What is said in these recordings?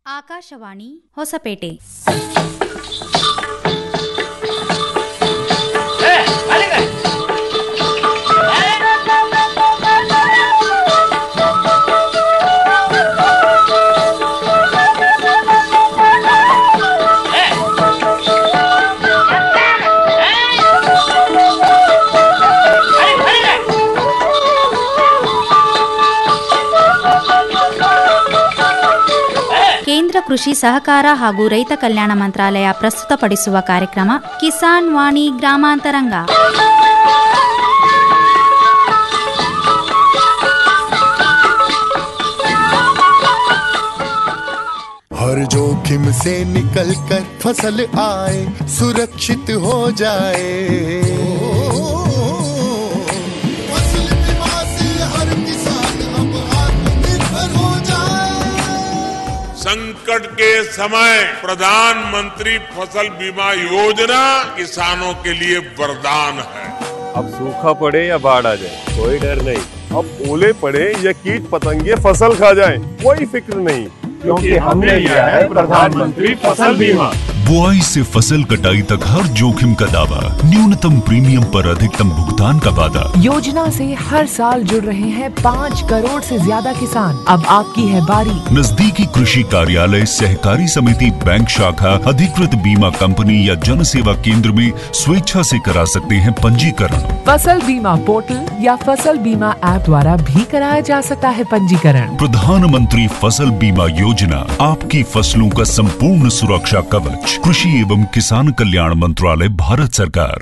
ಆಕಾಶವಾಣಿ ಹೊಸಪೇಟೆ ಕೇಂದ್ರ ಕೃಷಿ ಸಹಕಾರ ಹಾಗೂ ರೈತ ಕಲ್ಯಾಣ ಮಂತ್ರಾಲಯ ಪ್ರಸ್ತುತಪಡಿಸುವ ಕಾರ್ಯಕ್ರಮ ಕಿಸಾನ್ ವಾಣಿ ಗ್ರಾಮಾಂತರಂಗ हर जोखिम से निकल कर फसल आए सुरक्षित हो जाए फसल बीमा से हर किसान अब आत्मनिर्भर हो जाए संकट के समय प्रधानमंत्री फसल बीमा योजना किसानों के लिए वरदान है अब सूखा पड़े या बाढ़ आ जाए कोई डर नहीं अब ओले पड़े या कीट पतंगे फसल खा जाए कोई फिक्र नहीं क्योंकि हमने लिया है प्रधानमंत्री फसल बीमा बुआई से फसल कटाई तक हर जोखिम का दावा न्यूनतम प्रीमियम पर अधिकतम भुगतान का वादा योजना से हर साल जुड़ रहे हैं पाँच करोड़ से ज्यादा किसान अब आपकी है बारी नजदीकी कृषि कार्यालय सहकारी समिति बैंक शाखा अधिकृत बीमा कंपनी या जन सेवा केंद्र में स्वेच्छा से करा सकते हैं पंजीकरण फसल बीमा पोर्टल या फसल बीमा ऐप द्वारा भी कराया जा सकता है पंजीकरण प्रधानमंत्री फसल बीमा योजना आपकी फसलों का संपूर्ण सुरक्षा कवच कृषि एवं किसान कल्याण मंत्रालय भारत सरकार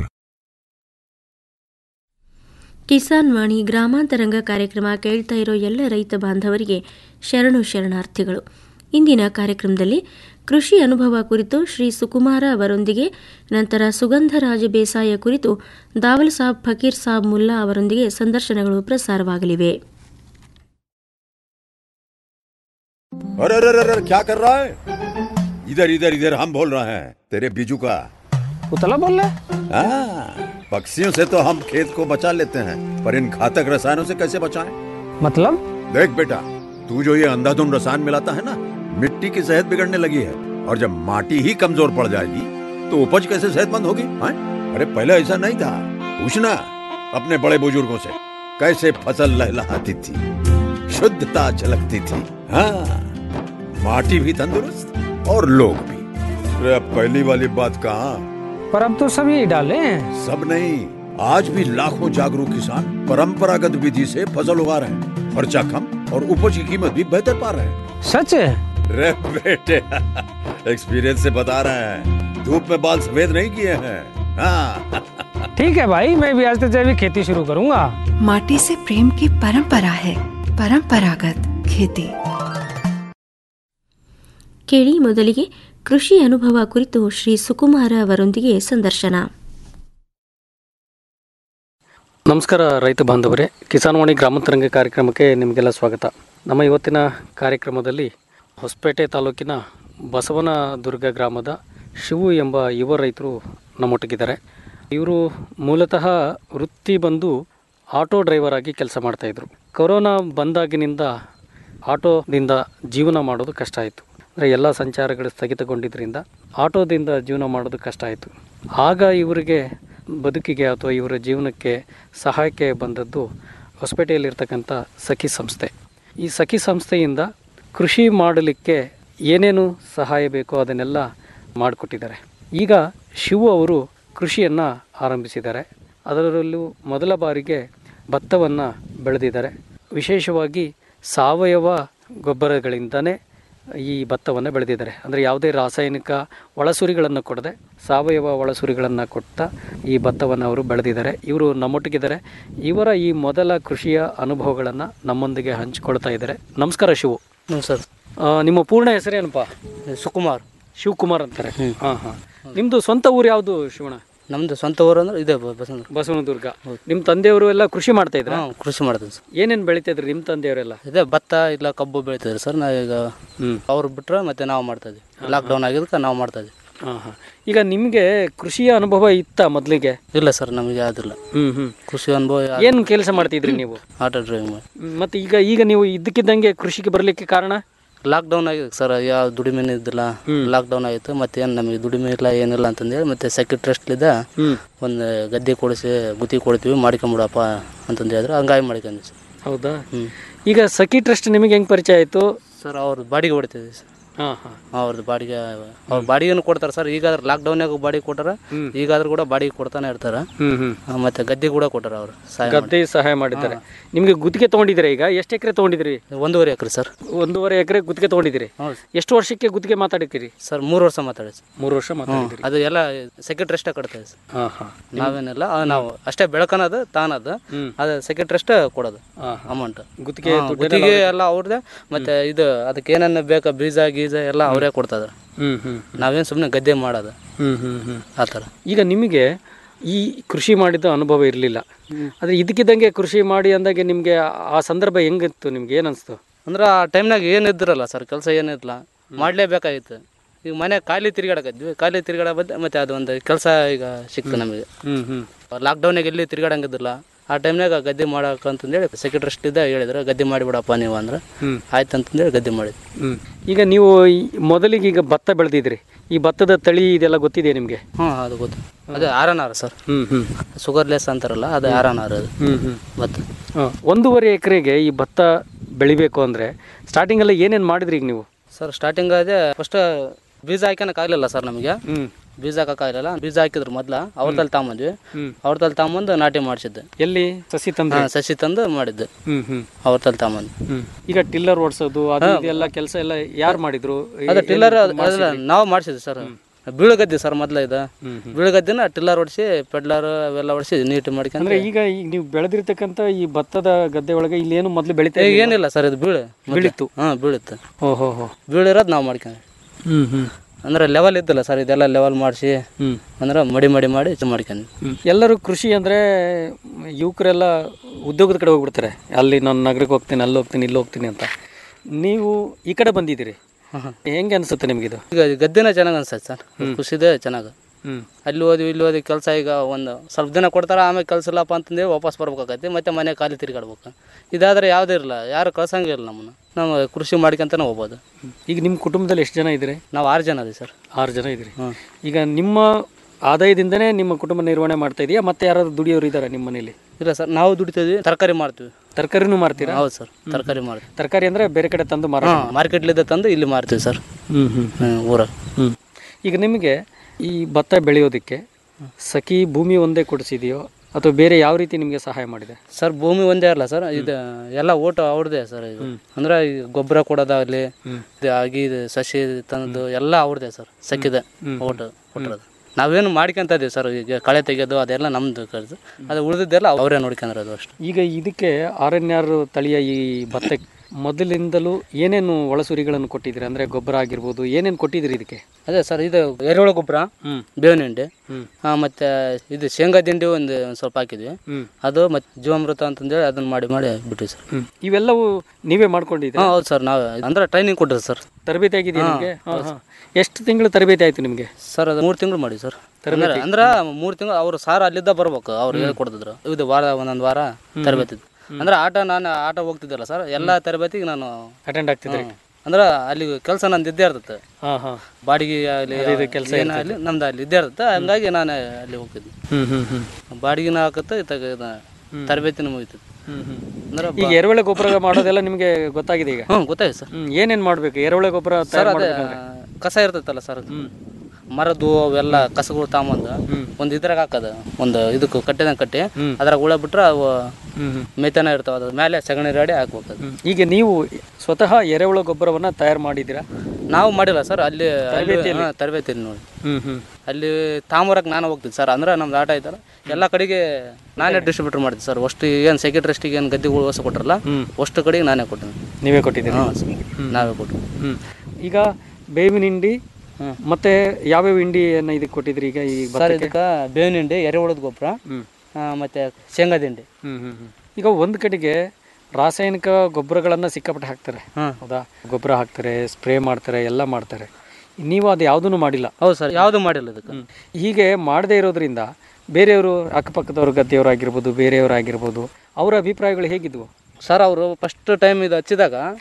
ಕಿಸಾನ್ ವಾಣಿ ಗ್ರಾಮಾಂತರಂಗ ಕಾರ್ಯಕ್ರಮ ಕೇಳ್ತಾ ಇರೋ ಎಲ್ಲ ರೈತ ಬಾಂಧವರಿಗೆ ಶರಣು ಶರಣಾರ್ಥಿಗಳು ಇಂದಿನ ಕಾರ್ಯಕ್ರಮದಲ್ಲಿ ಕೃಷಿ ಅನುಭವ ಕುರಿತು ಶ್ರೀ ಸುಕುಮಾರ ಅವರೊಂದಿಗೆ ನಂತರ ಸುಗಂಧರಾಜ ಬೇಸಾಯ ಕುರಿತು ದಾವಲ್ ಸಾಬ್ ಫಕೀರ್ ಸಾಬ್ ಮುಲ್ಲಾ ಅವರೊಂದಿಗೆ ಸಂದರ್ಶನಗಳು ಪ್ರಸಾರವಾಗಲಿವೆ अरे अरे अरे अरे, क्या कर रहा है इधर इधर इधर हम बोल रहे हैं तेरे बीजू का उतला बोल रहा है हाँ, पक्षियों से तो हम खेत को बचा लेते हैं पर इन घातक रसायनों से कैसे बचाएं? मतलब देख बेटा तू जो ये अंधाधुंध रसायन मिलाता है ना मिट्टी की सेहत बिगड़ने लगी है और जब माटी ही कमजोर पड़ जाएगी तो उपज कैसे सेहतमंद होगी हाँ? अरे पहले ऐसा नहीं था पूछना अपने बड़े बुजुर्गों से कैसे फसल लहलहाती थी शुद्धता झलकती थी हाँ माटी भी तंदुरुस्त और लोग भी अरे अब पहली वाली बात कहाँ पर अब तो सभी डाले हैं सब नहीं आज भी लाखों जागरूक किसान परंपरागत विधि से फसल उगा रहे हैं खर्चा कम और उपज की कीमत भी बेहतर पा रहे हैं सच है रे बेटे एक्सपीरियंस से बता रहे हैं धूप में बाल सफेद नहीं किए हैं हाँ ठीक है भाई मैं भी आज से जैविक खेती शुरू करूंगा माटी से प्रेम की परंपरा है परंपरागत खेती ಕೇಳಿ ಮೊದಲಿಗೆ ಕೃಷಿ ಅನುಭವ ಕುರಿತು ಶ್ರೀ ಸುಕುಮಾರ ಅವರೊಂದಿಗೆ ಸಂದರ್ಶನ ನಮಸ್ಕಾರ ರೈತ ಬಾಂಧವರೇ ಕಿಸಾನ್ವಾಣಿ ಗ್ರಾಮಾಂತರಂಗ ಕಾರ್ಯಕ್ರಮಕ್ಕೆ ನಿಮಗೆಲ್ಲ ಸ್ವಾಗತ ನಮ್ಮ ಇವತ್ತಿನ ಕಾರ್ಯಕ್ರಮದಲ್ಲಿ ಹೊಸಪೇಟೆ ತಾಲೂಕಿನ ಬಸವನದುರ್ಗ ಗ್ರಾಮದ ಶಿವು ಎಂಬ ಯುವ ರೈತರು ನಮ್ಮೊಟ್ಟಿಗಿದ್ದಾರೆ ಇವರು ಮೂಲತಃ ವೃತ್ತಿ ಬಂದು ಆಟೋ ಡ್ರೈವರ್ ಆಗಿ ಕೆಲಸ ಮಾಡ್ತಾಯಿದ್ರು ಕೊರೋನಾ ಬಂದಾಗಿನಿಂದ ಆಟೋದಿಂದ ಜೀವನ ಮಾಡೋದು ಕಷ್ಟ ಆಯಿತು ಅಂದರೆ ಎಲ್ಲ ಸಂಚಾರಗಳು ಸ್ಥಗಿತಗೊಂಡಿದ್ದರಿಂದ ಆಟೋದಿಂದ ಜೀವನ ಮಾಡೋದು ಕಷ್ಟ ಆಯಿತು ಆಗ ಇವರಿಗೆ ಬದುಕಿಗೆ ಅಥವಾ ಇವರ ಜೀವನಕ್ಕೆ ಸಹಾಯಕ್ಕೆ ಬಂದದ್ದು ಹೊಸಪೇಟೆಯಲ್ಲಿರ್ತಕ್ಕಂಥ ಸಖಿ ಸಂಸ್ಥೆ ಈ ಸಖಿ ಸಂಸ್ಥೆಯಿಂದ ಕೃಷಿ ಮಾಡಲಿಕ್ಕೆ ಏನೇನು ಸಹಾಯ ಬೇಕೋ ಅದನ್ನೆಲ್ಲ ಮಾಡಿಕೊಟ್ಟಿದ್ದಾರೆ ಈಗ ಶಿವು ಅವರು ಕೃಷಿಯನ್ನು ಆರಂಭಿಸಿದ್ದಾರೆ ಅದರಲ್ಲೂ ಮೊದಲ ಬಾರಿಗೆ ಭತ್ತವನ್ನು ಬೆಳೆದಿದ್ದಾರೆ ವಿಶೇಷವಾಗಿ ಸಾವಯವ ಗೊಬ್ಬರಗಳಿಂದನೇ ಈ ಭತ್ತವನ್ನು ಬೆಳೆದಿದ್ದಾರೆ ಅಂದರೆ ಯಾವುದೇ ರಾಸಾಯನಿಕ ಒಳಸುರಿಗಳನ್ನು ಕೊಡದೆ ಸಾವಯವ ಒಳಸುರಿಗಳನ್ನು ಕೊಡ್ತಾ ಈ ಭತ್ತವನ್ನು ಅವರು ಬೆಳೆದಿದ್ದಾರೆ ಇವರು ನಮ್ಮೊಟ್ಟಿಗಿದ್ದಾರೆ ಇವರ ಈ ಮೊದಲ ಕೃಷಿಯ ಅನುಭವಗಳನ್ನು ನಮ್ಮೊಂದಿಗೆ ಹಂಚಿಕೊಳ್ತಾ ಇದ್ದಾರೆ ನಮಸ್ಕಾರ ಶಿವು ನಮಸ್ಕಾರ ಆ, ನಿಮ್ಮ ಪೂರ್ಣ ಹೆಸರೇನಪ್ಪ ಸುಕುಮಾರ್ ಶಿವಕುಮಾರ್ ಅಂತಾರೆ ಹಾಂ ಹಾಂ ನಿಮ್ಮದು ಸ್ವಂತ ಊರು ಯಾವುದು ಶಿವಣ್ಣ ನಮ್ದು ಸ್ವಂತ ಊರು ಅಂದ್ರೆ ಇದೆ ಬಸವನ ಬಸವನದುರ್ಗ ನಿಮ್ಮ ತಂದೆಯವರು ಎಲ್ಲ ಕೃಷಿ ಮಾಡ್ತಾ ಇದ್ರ ಹಾಂ ಕೃಷಿ ಮಾಡ್ತೀನಿ ಸರ್ ಏನೇನು ಬೆಳಿತಾ ಇದ್ರಿ ನಿಮ್ಮ ತಂದೆಯವರೆಲ್ಲ ಇದೆ ಭತ್ತ ಇಲ್ಲ ಕಬ್ಬು ಬೆಳಿತಿದ್ರು ಸರ್ ನಾವೀಗ ಹ್ಮ್. ಅವ್ರು ಬಿಟ್ರೆ ಮತ್ತೆ ನಾವು ಮಾಡ್ತಾ ಇದ್ವಿ ಲಾಕ್ಡೌನ್ ಆಗಿದ್ದಕ್ಕೆ ನಾವು ಮಾಡ್ತಾ ಇದ್ವಿ ಹಾಂ ಹಾಂ ಈಗ ನಿಮಗೆ ಕೃಷಿಯ ಅನುಭವ ಇತ್ತ ಮೊದಲಿಗೆ ಇಲ್ಲ ಸರ್ ನಮಗೆ ಯಾವ್ದಿಲ್ಲ ಹ್ಮ್ ಹ್ಮ್ ಕೃಷಿ ಅನುಭವ ಯಾ- ಏನು ಕೆಲಸ ಮಾಡ್ತಿದ್ರಿ ನೀವು ಆಟೋ ಡ್ರೈವಿಂಗ್ ಮಾಡಿ ಮತ್ತೆ ಈಗ ಈಗ ನೀವು ಇದ್ದಕ್ಕಿದ್ದಂಗೆ ಕೃಷಿಗೆ ಬರಲಿಕ್ಕೆ ಕಾರಣ ಲಾಕ್ ಡೌನ್ ಆಗಿದೆ ಸರ್ ಯಾವ ದುಡಿಮೆನೇ ಇದ್ದಿಲ್ಲ ಲಾಕ್ ಡೌನ್ ಆಗಿತ್ತು ಮತ್ತೆ ಏನು ನಮಗೆ ದುಡಿಮೆ ಇಲ್ಲ ಏನಿಲ್ಲ ಅಂತಂದೇಳಿ ಮತ್ತೆ ಸೆಕ್ಯೂರ್ ಟ್ರಸ್ಟ್ಲಿದ್ದ ಒಂದು ಗದ್ದೆ ಕೊಡಿಸಿ ಗುತ್ತಿ ಕೊಡ್ತೀವಿ ಮಾಡ್ಕೊಂಬಿಡಪ್ಪ ಅಂತಂದು ಹೇಳಿದ್ರು ಹಂಗಾಗಿ ಮಾಡ್ಕೊಂಡ್ವಿ ಸರ್ ಹೌದಾ ಈಗ ಸಖಿ ಟ್ರಸ್ಟ್ ನಿಮಗೆ ಹೆಂಗೆ ಪರಿಚಯ ಆಯಿತು ಸರ್ ಅವ್ರದ್ದು ಬಾಡಿಗೆ ಹೊಡಿತಿದ್ವಿ ಸರ್ ಹಾಂ ಹಾಂ ಅವ್ರದ್ದು ಬಾಡಿಗೆ ಅವ್ರ ಬಾಡಿಗೆನು ಕೊಡ್ತಾರೆ ಸರ್ ಈಗಾದ್ರೆ ಲಾಕ್ಡೌನ್ಯಾಗ ಬಾಡಿಗೆ ಕೊಟ್ಟಾರ ಈಗಾದ್ರೂ ಕೂಡ ಬಾಡಿಗೆ ಕೊಡ್ತಾನೆ ಇರ್ತಾರೆ ಹ್ಮ್ ಹ್ಮ್ ಆ, ಮತ್ತೆ ಗದ್ದೆ ಕೂಡ ಕೊಟ್ಟಾರ ಅವರು ಸಹಾಯ ಮಾಡಿ. ಗದ್ದೆ ಸಹಾಯ ಮಾಡಿದ್ದಾರೆ ನಿಮಗೆ ಗುತ್ತಿಗೆ ತೊಗೊಂಡಿದ್ದೀರಾ ಈಗ ಎಷ್ಟು ಎಕರೆ ತೊಗೊಂಡಿದ್ದೀರಿ ಒಂದೂವರೆ ಎಕರೆ ಸರ್ ಒಂದೂವರೆ ಎಕರೆ ಗುತ್ತಿಗೆ ತೊಗೊಂಡಿದ್ದೀರಿ ಎಷ್ಟು ವರ್ಷಕ್ಕೆ ಗುತ್ತಿಗೆ ಮಾತಾಡಿದ್ದೀರಿ ಸರ್ ಮೂರು ವರ್ಷ ಮಾತಾಡಿ ಸರ್ ಮೂರು ವರ್ಷ ಮಾತಾಡಿದ್ದೀರಿ ಅದು ಎಲ್ಲ ಸೆಕ್ರೆಟರಿ ಟ್ರಸ್ಟ್ ಕಟ್ತದೆ ಸರ್ ಹಾಂ ಹಾಂ ನಾವೇನಿಲ್ಲ ಆ, ನಾವು ಅಷ್ಟೇ ಬೆಳಕನದು ತಾನದು ಅದು ಸೆಕ್ರೆಟರಿ ಟ್ರಸ್ಟ್ ಕೊಡೋದು ಅಮೌಂಟ್ ಗುತ್ತಿಗೆ ದುಡ್ಡೆಲ್ಲ ಗುತ್ತಿಗೆ ಎಲ್ಲ ಅವ್ರದ್ದೇ ಮತ್ತೆ ಇದು ಅದಕ್ಕೆ ಏನೇನು ಬೇಕಾ ಬೀಜ ಗೀಜ ಎಲ್ಲ ಅವರೇ ಕೊಡ್ತಾಯಿದ್ರು ಹ್ಮ್ ಹ್ಮ್ ನಾವೇನು ಸುಮ್ಮನೆ ಗದ್ದೆ ಮಾಡೋದು ಹ್ಮ್ ಹ್ಮ್ ಹ್ಮ್ ಆ ಥರ ಈಗ ನಿಮಗೆ ಈ ಕೃಷಿ ಮಾಡಿದ ಅನುಭವ ಇರಲಿಲ್ಲ ಆದರೆ ಇದಕ್ಕಿದ್ದಂಗೆ ಕೃಷಿ ಮಾಡಿ ಅಂದಾಗೆ ನಿಮಗೆ ಆ ಸಂದರ್ಭ ಹೆಂಗಿತ್ತು ನಿಮ್ಗೆ ಏನು ಅನಿಸ್ತು ಅಂದ್ರೆ ಆ ಟೈಮ್ನಾಗ ಏನು ಇದ್ದಿರಲ್ಲ ಸರ್ ಕೆಲಸ ಏನಿರಲ್ಲ ಮಾಡಲೇಬೇಕಾಗಿತ್ತು ಈಗ ಮನೆ ಖಾಲಿ ತಿರ್ಗಾಡಕದ್ವಿ ಖಾಲಿ ತಿರ್ಗಾಡ ಬದ್ದೆ ಮತ್ತೆ ಅದೊಂದು ಕೆಲಸ ಈಗ ಸಿಕ್ತು ನಮಗೆ ಹ್ಮ್ ಹ್ಮ್ ಲಾಕ್ಡೌನಾಗ ಎಲ್ಲಿ ತಿರ್ಗಾಡಂಗಿದ್ದಿಲ್ಲ ಆ ಟೈಮ್ನಾಗ ಗದ್ದೆ ಮಾಡಕ್ಕಂತಂದೇಳಿ ಸೆಕ್ರೆಟರಿ ಇದ್ದ ಹೇಳಿದ್ರು ಗದ್ದೆ ಮಾಡಿಬಿಡಪ್ಪ ನೀವು ಅಂದ್ರೆ ಹ್ಮ್. ಆಯ್ತು ಅಂತಂದೇಳಿ ಗದ್ದೆ ಮಾಡಿದ್ವಿ ಹ್ಮ್ ಈಗ ನೀವು ಈ ಮೊದಲಿಗೆ ಈಗ ಭತ್ತ ಬೆಳೆದಿದ್ರಿ ಈ ಭತ್ತದ ತಳಿ ಇದೆಲ್ಲ ಗೊತ್ತಿದೆಯಾ ನಿಮಗೆ ಹಾಂ ಅದು ಗೊತ್ತು ಅದೇ ಆರನಾರ ಸರ್ ಹ್ಮ್ ಹ್ಮ್ ಶುಗರ್ ಲೆಸ್ ಅಂತಾರಲ್ಲ ಅದು ಆರನಾರ ಅದು ಹ್ಮ್ ಹ್ಮ್ ಭತ್ತ ಹಾಂ ಒಂದೂವರೆ ಎಕರೆಗೆ ಈ ಭತ್ತ ಬೆಳಿಬೇಕು ಅಂದರೆ ಸ್ಟಾರ್ಟಿಂಗಲ್ಲ ಏನೇನು ಮಾಡಿದ್ರಿ ಈಗ ನೀವು ಸರ್ ಸ್ಟಾರ್ಟಿಂಗ್ ಅದೇ ಫಸ್ಟ್ ಬೀಜ ಹಾಕ್ಯನಕ್ಕೆ ಆಗಲಿಲ್ಲ ಸರ್ ನಮಗೆ ಹ್ಮ್ ಬೀಜ ಹಾಕಕ್ಕಾಗಲಿಲ್ಲ ಬೀಜ ಹಾಕಿದ್ರು ಮೊದ್ಲ ಅವ್ರ ತಲೆ ತಗೊಂಬಂದ್ವಿ ಹ್ಮ್. ಅವ್ರ ತಲೆ ತಗೊಂಬಂದು ನಾಟಿ ಮಾಡಿಸಿದ್ದೆ ಎಲ್ಲಿ ಸಸಿ ತಂದ್ರೆ ಹಾ, ಸಸಿ ತಂದು ಮಾಡಿದ್ದೆ ಹ್ಮ್ ಹ್ಮ್ ಅವ್ರ ತಲೆ ತಗೊಂಬಂದು ಹ್ಮ್ ಈಗ ಟಿಲ್ಲರ್ ಓಡಿಸೋದು ಅದು ಇದೆಲ್ಲ ಕೆಲಸ ಎಲ್ಲ ಯಾರು ಮಾಡಿದ್ರು ಅದು ಎಲ್ಲಿ ಟಿಲ್ಲರ್ ಮಾಡ್ಸಿದ್ರಿ? ನಾವು ಮಾಡಿಸಿದ್ವಿ ಸರ್ ಬೀಳುಗದ್ದೆ ಸರ್ ಮೊದ್ಲ ಇದು ಬೀಳುಗದ್ದಿನ ಟಿಲ್ಲರ್ ಹೊಡಿಸಿ ಪೆಡ್ಲರ್ ಅವೆಲ್ಲ ಹೊಡಿಸಿ ನೀಟ್ ಮಾಡ್ಕೊಂಡು ಅಂದ್ರೆ ಈಗ ಈಗ ನೀವು ಬೆಳೆದಿರ್ತಕ್ಕಂಥ ಈ ಭತ್ತದ ಗದ್ದೆ ಒಳಗೆ ಇಲ್ಲೇನು ಮೊದಲು ಬೆಳಿತಾ ಈಗ ಇರ್ಲಿಲ್ವಾ? ಏನಿಲ್ಲ ಸರ್ ಇದು ಬೀಳು ಬೀಳಿತ್ತು ಹಾಂ ಬೀಳುತ್ತೆ ಓಹೋ ಹೋ ಬೀಳಿರೋದು ನಾವು ಮಾಡ್ಕೊಂಡ್ವಿ ಹ್ಮ್ ಹ್ಮ್ ಅಂದ್ರೆ ಲೆವೆಲ್ ಇದ್ದಲ್ಲ ಸರ್ ಇದೆಲ್ಲ ಲೆವೆಲ್ ಮಾಡಿಸಿ ಹ್ಮ್ ಅಂದ್ರೆ ಮಡಿ ಮಡಿ ಮಾಡಿ ಇದು ಮಾಡ್ಕೊಂಡ್ವಿ ಹ್ಮ್. ಎಲ್ಲರೂ ಕೃಷಿ ಅಂದ್ರೆ ಯುವಕರೆಲ್ಲ ಉದ್ಯೋಗದ ಕಡೆ ಹೋಗ್ಬಿಡ್ತಾರೆ ಅಲ್ಲಿ ನಾನು ನಗರಕ್ಕೆ ಹೋಗ್ತೀನಿ ಅಲ್ಲಿ ಹೋಗ್ತೀನಿ ಇಲ್ಲಿ ಹೋಗ್ತೀನಿ ಅಂತ ನೀವು ಈ ಕಡೆ ಬಂದಿದ್ದೀರಿ ಹೆಂಗೆ ಅನ್ಸುತ್ತೆ ನಿಮಗಿದು ಈಗ ಗದ್ದೆನ ಚೆನ್ನಾಗಿ ಅನ್ಸತ್ತೆ ಸರ್ ಖುಷಿದೆ ಚೆನ್ನಾಗಿ ಹ್ಮ್ ಅಲ್ಲಿ ಓದಿ ಇಲ್ಲಿ ಓದಿ ಕೆಲಸ ಈಗ ಒಂದು ಸ್ವಲ್ಪ ದಿನ ಕೊಡ್ತಾರೆ ಆಮೇಲೆ ಕೆಲಸ ಇಲ್ಲಪ್ಪ ಅಂತಂದೇಳಿ ವಾಪಸ್ ಬರ್ಬೇಕಾಗತ್ತೆ ಮತ್ತೆ ಮನೆ ಖಾಲಿ ತಿರ್ಗಾಡ್ಬೇಕು ಇದಾದ್ರೆ ಯಾವುದೇ ಇರಲ್ಲ ಯಾರು ಕಳ್ಸಂಗೇ ಇಲ್ಲ ನಮ್ಮನ್ನು ನಾವು ಕೃಷಿ ಮಾಡ್ಕೊಂತಾನೆ ಹೋಗ್ಬೋದು ಈಗ ನಿಮ್ಮ ಕುಟುಂಬದಲ್ಲಿ ಎಷ್ಟು ಜನ ಇದ್ದೀರಿ ನಾವು ಆರು ಜನ ಅದೀವಿ ಸರ್ ಆರು ಜನ ಇದ್ದೀರಿ ಈಗ ನಿಮ್ಮ ಆದಾಯದಿಂದನೇ ನಿಮ್ಮ ಕುಟುಂಬ ನಿರ್ವಹಣೆ ಮಾಡ್ತಾ ಇದೆಯಾ ಮತ್ತೆ ಯಾರಾದ್ರು ದುಡಿಯೋರು ಇದ್ದಾರೆ ನಿಮ್ಮ ಮನೇಲಿ ಇಲ್ಲ ಸರ್ ನಾವು ದುಡಿತೀವಿ ತರಕಾರಿ ಮಾಡ್ತೀವಿ ತರಕಾರಿನೂ ಮಾರ್ತೀರಾ ಹೌದು ಸರ್ ತರಕಾರಿ ಮಾಡ್ತೀವಿ ತರಕಾರಿ ಅಂದ್ರೆ ಬೇರೆ ಕಡೆ ತಂದು ಮಾರ ಹಾಂ ಮಾರ್ಕೆಟ್ಲಿದ್ದ ತಂದು ಇಲ್ಲಿ ಮಾರ್ತೀವಿ ಸರ್ ಹ್ಮ್ ಹ್ಮ್ ಹ್ಮ್, ಊರ ಹ್ಮ್ ಈಗ ನಿಮಗೆ ಈ ಭತ್ತ ಬೆಳೆಯೋದಕ್ಕೆ ಸಖಿ ಭೂಮಿ ಒಂದೇ ಕೊಡಿಸಿದೆಯೋ ಅಥವಾ ಬೇರೆ ಯಾವ ರೀತಿ ನಿಮಗೆ ಸಹಾಯ ಮಾಡಿದೆ ಸರ್ ಭೂಮಿ ಒಂದೇ ಅಲ್ಲ ಸರ್ ಇದು ಎಲ್ಲ ಓಟು ಅವ್ರದ್ದೇ ಸರ್ ಇದು ಅಂದ್ರೆ ಈ ಗೊಬ್ಬರ ಕೊಡೋದಾಗಲಿ ಇದು ಆಗಿ ಇದು ಸಸಿ ತಂದು ಎಲ್ಲ ಅವ್ರದ್ದೇ ಸರ್ ಸಕ್ಕಿದೆ ಓಟು ಕೊಟ್ಟಿರೋದು ನಾವೇನು ಮಾಡ್ಕೊಂತ ಇದೀವಿ ಸರ್ ಈಗ ಕಳೆ ತೆಗೆಯೋದು ಅದೆಲ್ಲ ನಮ್ದು ಕೆಲಸ ಅದು ಉಳಿದಿದ್ದೆಲ್ಲ ಅವರೇ ನೋಡ್ಕೊಂಡಿರೋದು ಅಷ್ಟೇ ಈಗ ಇದಕ್ಕೆ ಆರ್ ಎನ್ ಆರ್ ತಳಿಯ ಈ ಭತ್ತ ಮೊದಲಿಂದಲೂ ಏನೇನು ಒಳಸುರಿಗಳನ್ನು ಕೊಟ್ಟಿದ್ದೀರಿ ಅಂದ್ರೆ ಗೊಬ್ಬರ ಆಗಿರ್ಬೋದು ಏನೇನು ಕೊಟ್ಟಿದ್ದೀರಿ ಇದಕ್ಕೆ ಅದೇ ಸರ್ ಇದು ಎರೆಹುಳ ಗೊಬ್ಬರ ಹ್ಮ್. ಬೇವಿನ ಹಿಂಡಿ ಹ್ಮ್. ಆ, ಮತ್ತೆ ಇದು ಶೇಂಗಾ ದಿಂಡಿ ಒಂದು ಒಂದು ಸ್ವಲ್ಪ ಹಾಕಿದ್ವಿ ಹ್ಮ್. ಅದು ಮತ್ತೆ ಜೀವಾಮೃತ ಅಂತಂದೇಳಿ ಅದನ್ನ ಮಾಡಿ ಮಾಡಿ ಬಿಟ್ವಿ ಸರ್ ಹ್ಮ್. ಇವೆಲ್ಲವು ನೀವೇ ಮಾಡ್ಕೊಂಡಿದ್ದೀರಾ ಹಾಂ ಹೌದು ಸರ್ ನಾವು ಅಂದ್ರೆ ಟ್ರೈನಿಂಗ್ ಕೊಟ್ಟರು ಸರ್ ತರಬೇತಿ ಆಗಿದೆಯಾ ಹಾ, ನಿಮಗೆ ಹಾಂ ಹಾಂ ಎಷ್ಟು ತಿಂಗಳು ತರಬೇತಿ ಆಯಿತು ನಿಮಗೆ ಸರ್ ಅದು ಮೂರು ತಿಂಗಳು ಮಾಡಿ ಸರ್ ಅಂದ್ರೆ ಅಂದ್ರೆ ಮೂರು ತಿಂಗಳು ಅವ್ರು ಸಾರ್ ಅಲ್ಲಿದ್ದ ಬರ್ಬೇಕು ಅವ್ರು ಹೇಳ್ಕೊಡ್ತಿದ್ರು ಇದು ವಾರ ಒಂದೊಂದು ವಾರ ತರಬೇತಿ ಇತ್ತು. ಅಂದ್ರೆ ಆಟ ನಾನು ಆಟ ಹೋಗ್ತಿದ್ದಲ್ಲ ಸರ್ ಎಲ್ಲ ತರಬೇತಿಗೆ ನಾನು ಅಟೆಂಡ್ ಆಗ್ತಿದ್ರಿ ಹ್ಮ್. ಅಂದ್ರೆ ಅಲ್ಲಿ ಕೆಲಸ ನಂದು ಇದ್ದೇ ಇರ್ತದೆ ಹಾಂ ಹಾಂ ಬಾಡಿಗೆ ಆಗಲಿ ಅದು ಇದು ಕೆಲ್ಸ ಏನಾಗಲಿ ನಮ್ದು ಅಲ್ಲಿ ಇದ್ದೇ ಇರುತ್ತೆ ಹಂಗಾಗಿ ನಾನು ಅಲ್ಲಿ ಹೋಗ್ತಿದ್ದೆ ಹ್ಮ್ ಹ್ಮ್ ಹ್ಮ್ ಬಾಡಿಗೆನ ಹಾಕತ್ತೆ ಇತ್ತಾಗ ಇದ ತರಬೇತಿನೂ ಮುಗಿತದೆ ಹ್ಮ್ ಹ್ಮ್ ಅಂದ್ರೆ ಈಗ ಎರೆಹುಳ ಗೊಬ್ಬರ ಮಾಡೋದೆಲ್ಲ ನಿಮಗೆ ಗೊತ್ತಾಗಿದೆ ಈಗ ಹ್ಞೂ ಗೊತ್ತಾಯ್ತು ಸರ್ ಹ್ಮ್ ಏನೇನು ಮಾಡಬೇಕು ಎರೆಹುಳ ಗೊಬ್ಬರ ಸರ್ ತಯಾರು ಅದೇ ಮಾಡ್ಬೇಕಂದ್ರೆ ಕಸ ಇರ್ತೈತಲ್ಲ ಸರ್ ಮರದ್ದು ಅವೆಲ್ಲ ಕಸಗಳು ತಗೊಂಬಂದು ಒಂದು ಇದ್ರಾಗ ಹಾಕೋದು ಒಂದು ಇದಕ್ಕೆ ಕಟ್ಟಿದಂಗೆ ಕಟ್ಟಿ ಅದ್ರಾಗ ಹುಳ ಬಿಟ್ರೆ ಅವು ಹ್ಮ್ ಹ್ಮ್ ಮೇತನ ಇರ್ತಾವ ಅದ್ರ ಮೇಲೆ ಸಗಣಿ ರಾಡಿ ಹಾಕ್ಬೇಕು ಅದು. ಹ್ಮ್. ಈಗ ನೀವು ಸ್ವತಃ ಎರೆಹುಳ ಗೊಬ್ಬರವನ್ನ ತಯಾರು ಮಾಡಿದ್ದೀರಾ ನಾವು ಮಾಡಿಲ್ಲ ಸರ್ ಅಲ್ಲಿ ತರಬೇತಿಯಲ್ಲಿ? ಹಾಂ ತರಬೇತಿಯಲ್ಲಿ ನೋಡಿ ಹ್ಮ್ ಹ್ಮ್ ಅಲ್ಲಿ ತಾಂಬರಕ್ಕೆ ನಾನು ಹೋಗ್ತಿದ್ದೆ ಸರ್ ಅಂದ್ರೆ ನಮ್ದು ಆಟ ಐತಲ್ಲ ಎಲ್ಲ ಕಡೆಗೆ ನಾನೇ ಡಿಸ್ಟ್ರಿಬ್ಯೂಟರ್ ಮಾಡ್ತಿದ್ದೆ ಸರ್ ಅಷ್ಟು ಏನು ಸೆಕ್ರೆಟ್ರಿಸ್ಟಿಗೆ ಏನು ಗದ್ದೆಗಳು ಹೊಸ ಕೊಟ್ರಲ್ಲ ಅಷ್ಟು ಕಡೆಗೆ ನಾನೇ ಕೊಟ್ಟಿನಿ ನೀವೇ ಕೊಟ್ಟಿದ್ದೀರಾ ಹಾಂ ಸರ್ ನಾವೇ ಕೊಟ್ಟು ಹ್ಮ್ ಈಗ ಬೇವಿನ ಹಿಂಡಿ ಮತ್ತೆ ಯಾವ್ಯಾವ ಹಿಂಡಿಯನ್ನು ಇದಕ್ಕೆ ಕೊಟ್ಟಿದ್ರಿ ಈಗ ಈ ಸರ್ ಭತ್ತಕ್ಕೆ? ಇದಕ್ಕೆ ಬೇವಿನ ಹಿಂಡಿ ಎರೆಹುಳದ ಗೊಬ್ಬರ ಹ್ಮ್. ಮತ್ತು ಶೇಂಗಾ ದಿಂಡಿ ಹ್ಮ್ ಹ್ಮ್ ಹ್ಮ್. ಈಗ ಒಂದು ಕಡೆಗೆ ರಾಸಾಯನಿಕ ಗೊಬ್ಬರಗಳನ್ನ ಸಿಕ್ಕಾಪಟ್ಟೆ ಹಾಕ್ತಾರೆ ಹಾಂ ಹೌದಾ ಗೊಬ್ಬರ ಹಾಕ್ತಾರೆ ಸ್ಪ್ರೇ ಮಾಡ್ತಾರೆ ಎಲ್ಲ ಮಾಡ್ತಾರೆ ನೀವು ಅದು ಯಾವುದನ್ನು ಮಾಡಿಲ್ಲ ಹೌದು ಸರ್ ಯಾವುದು ಮಾಡಿಲ್ಲ ಇದಕ್ಕೆ ಹ್ಮ್. ಹೀಗೆ ಮಾಡದೇ ಇರೋದ್ರಿಂದ ಬೇರೆಯವರು ಅಕ್ಕಪಕ್ಕದವ್ರ ಗದ್ದೆಯವರಾಗಿರ್ಬೋದು ಬೇರೆಯವರಾಗಿರ್ಬೋದು ಅವರ ಅಭಿಪ್ರಾಯಗಳು ಹೇಗಿದ್ವು ಸರ್ ಅವರು ಫಸ್ಟ್ ಟೈಮ್ ಇದು ಹಚ್ಚಿದಾಗ ಹ್ಮ್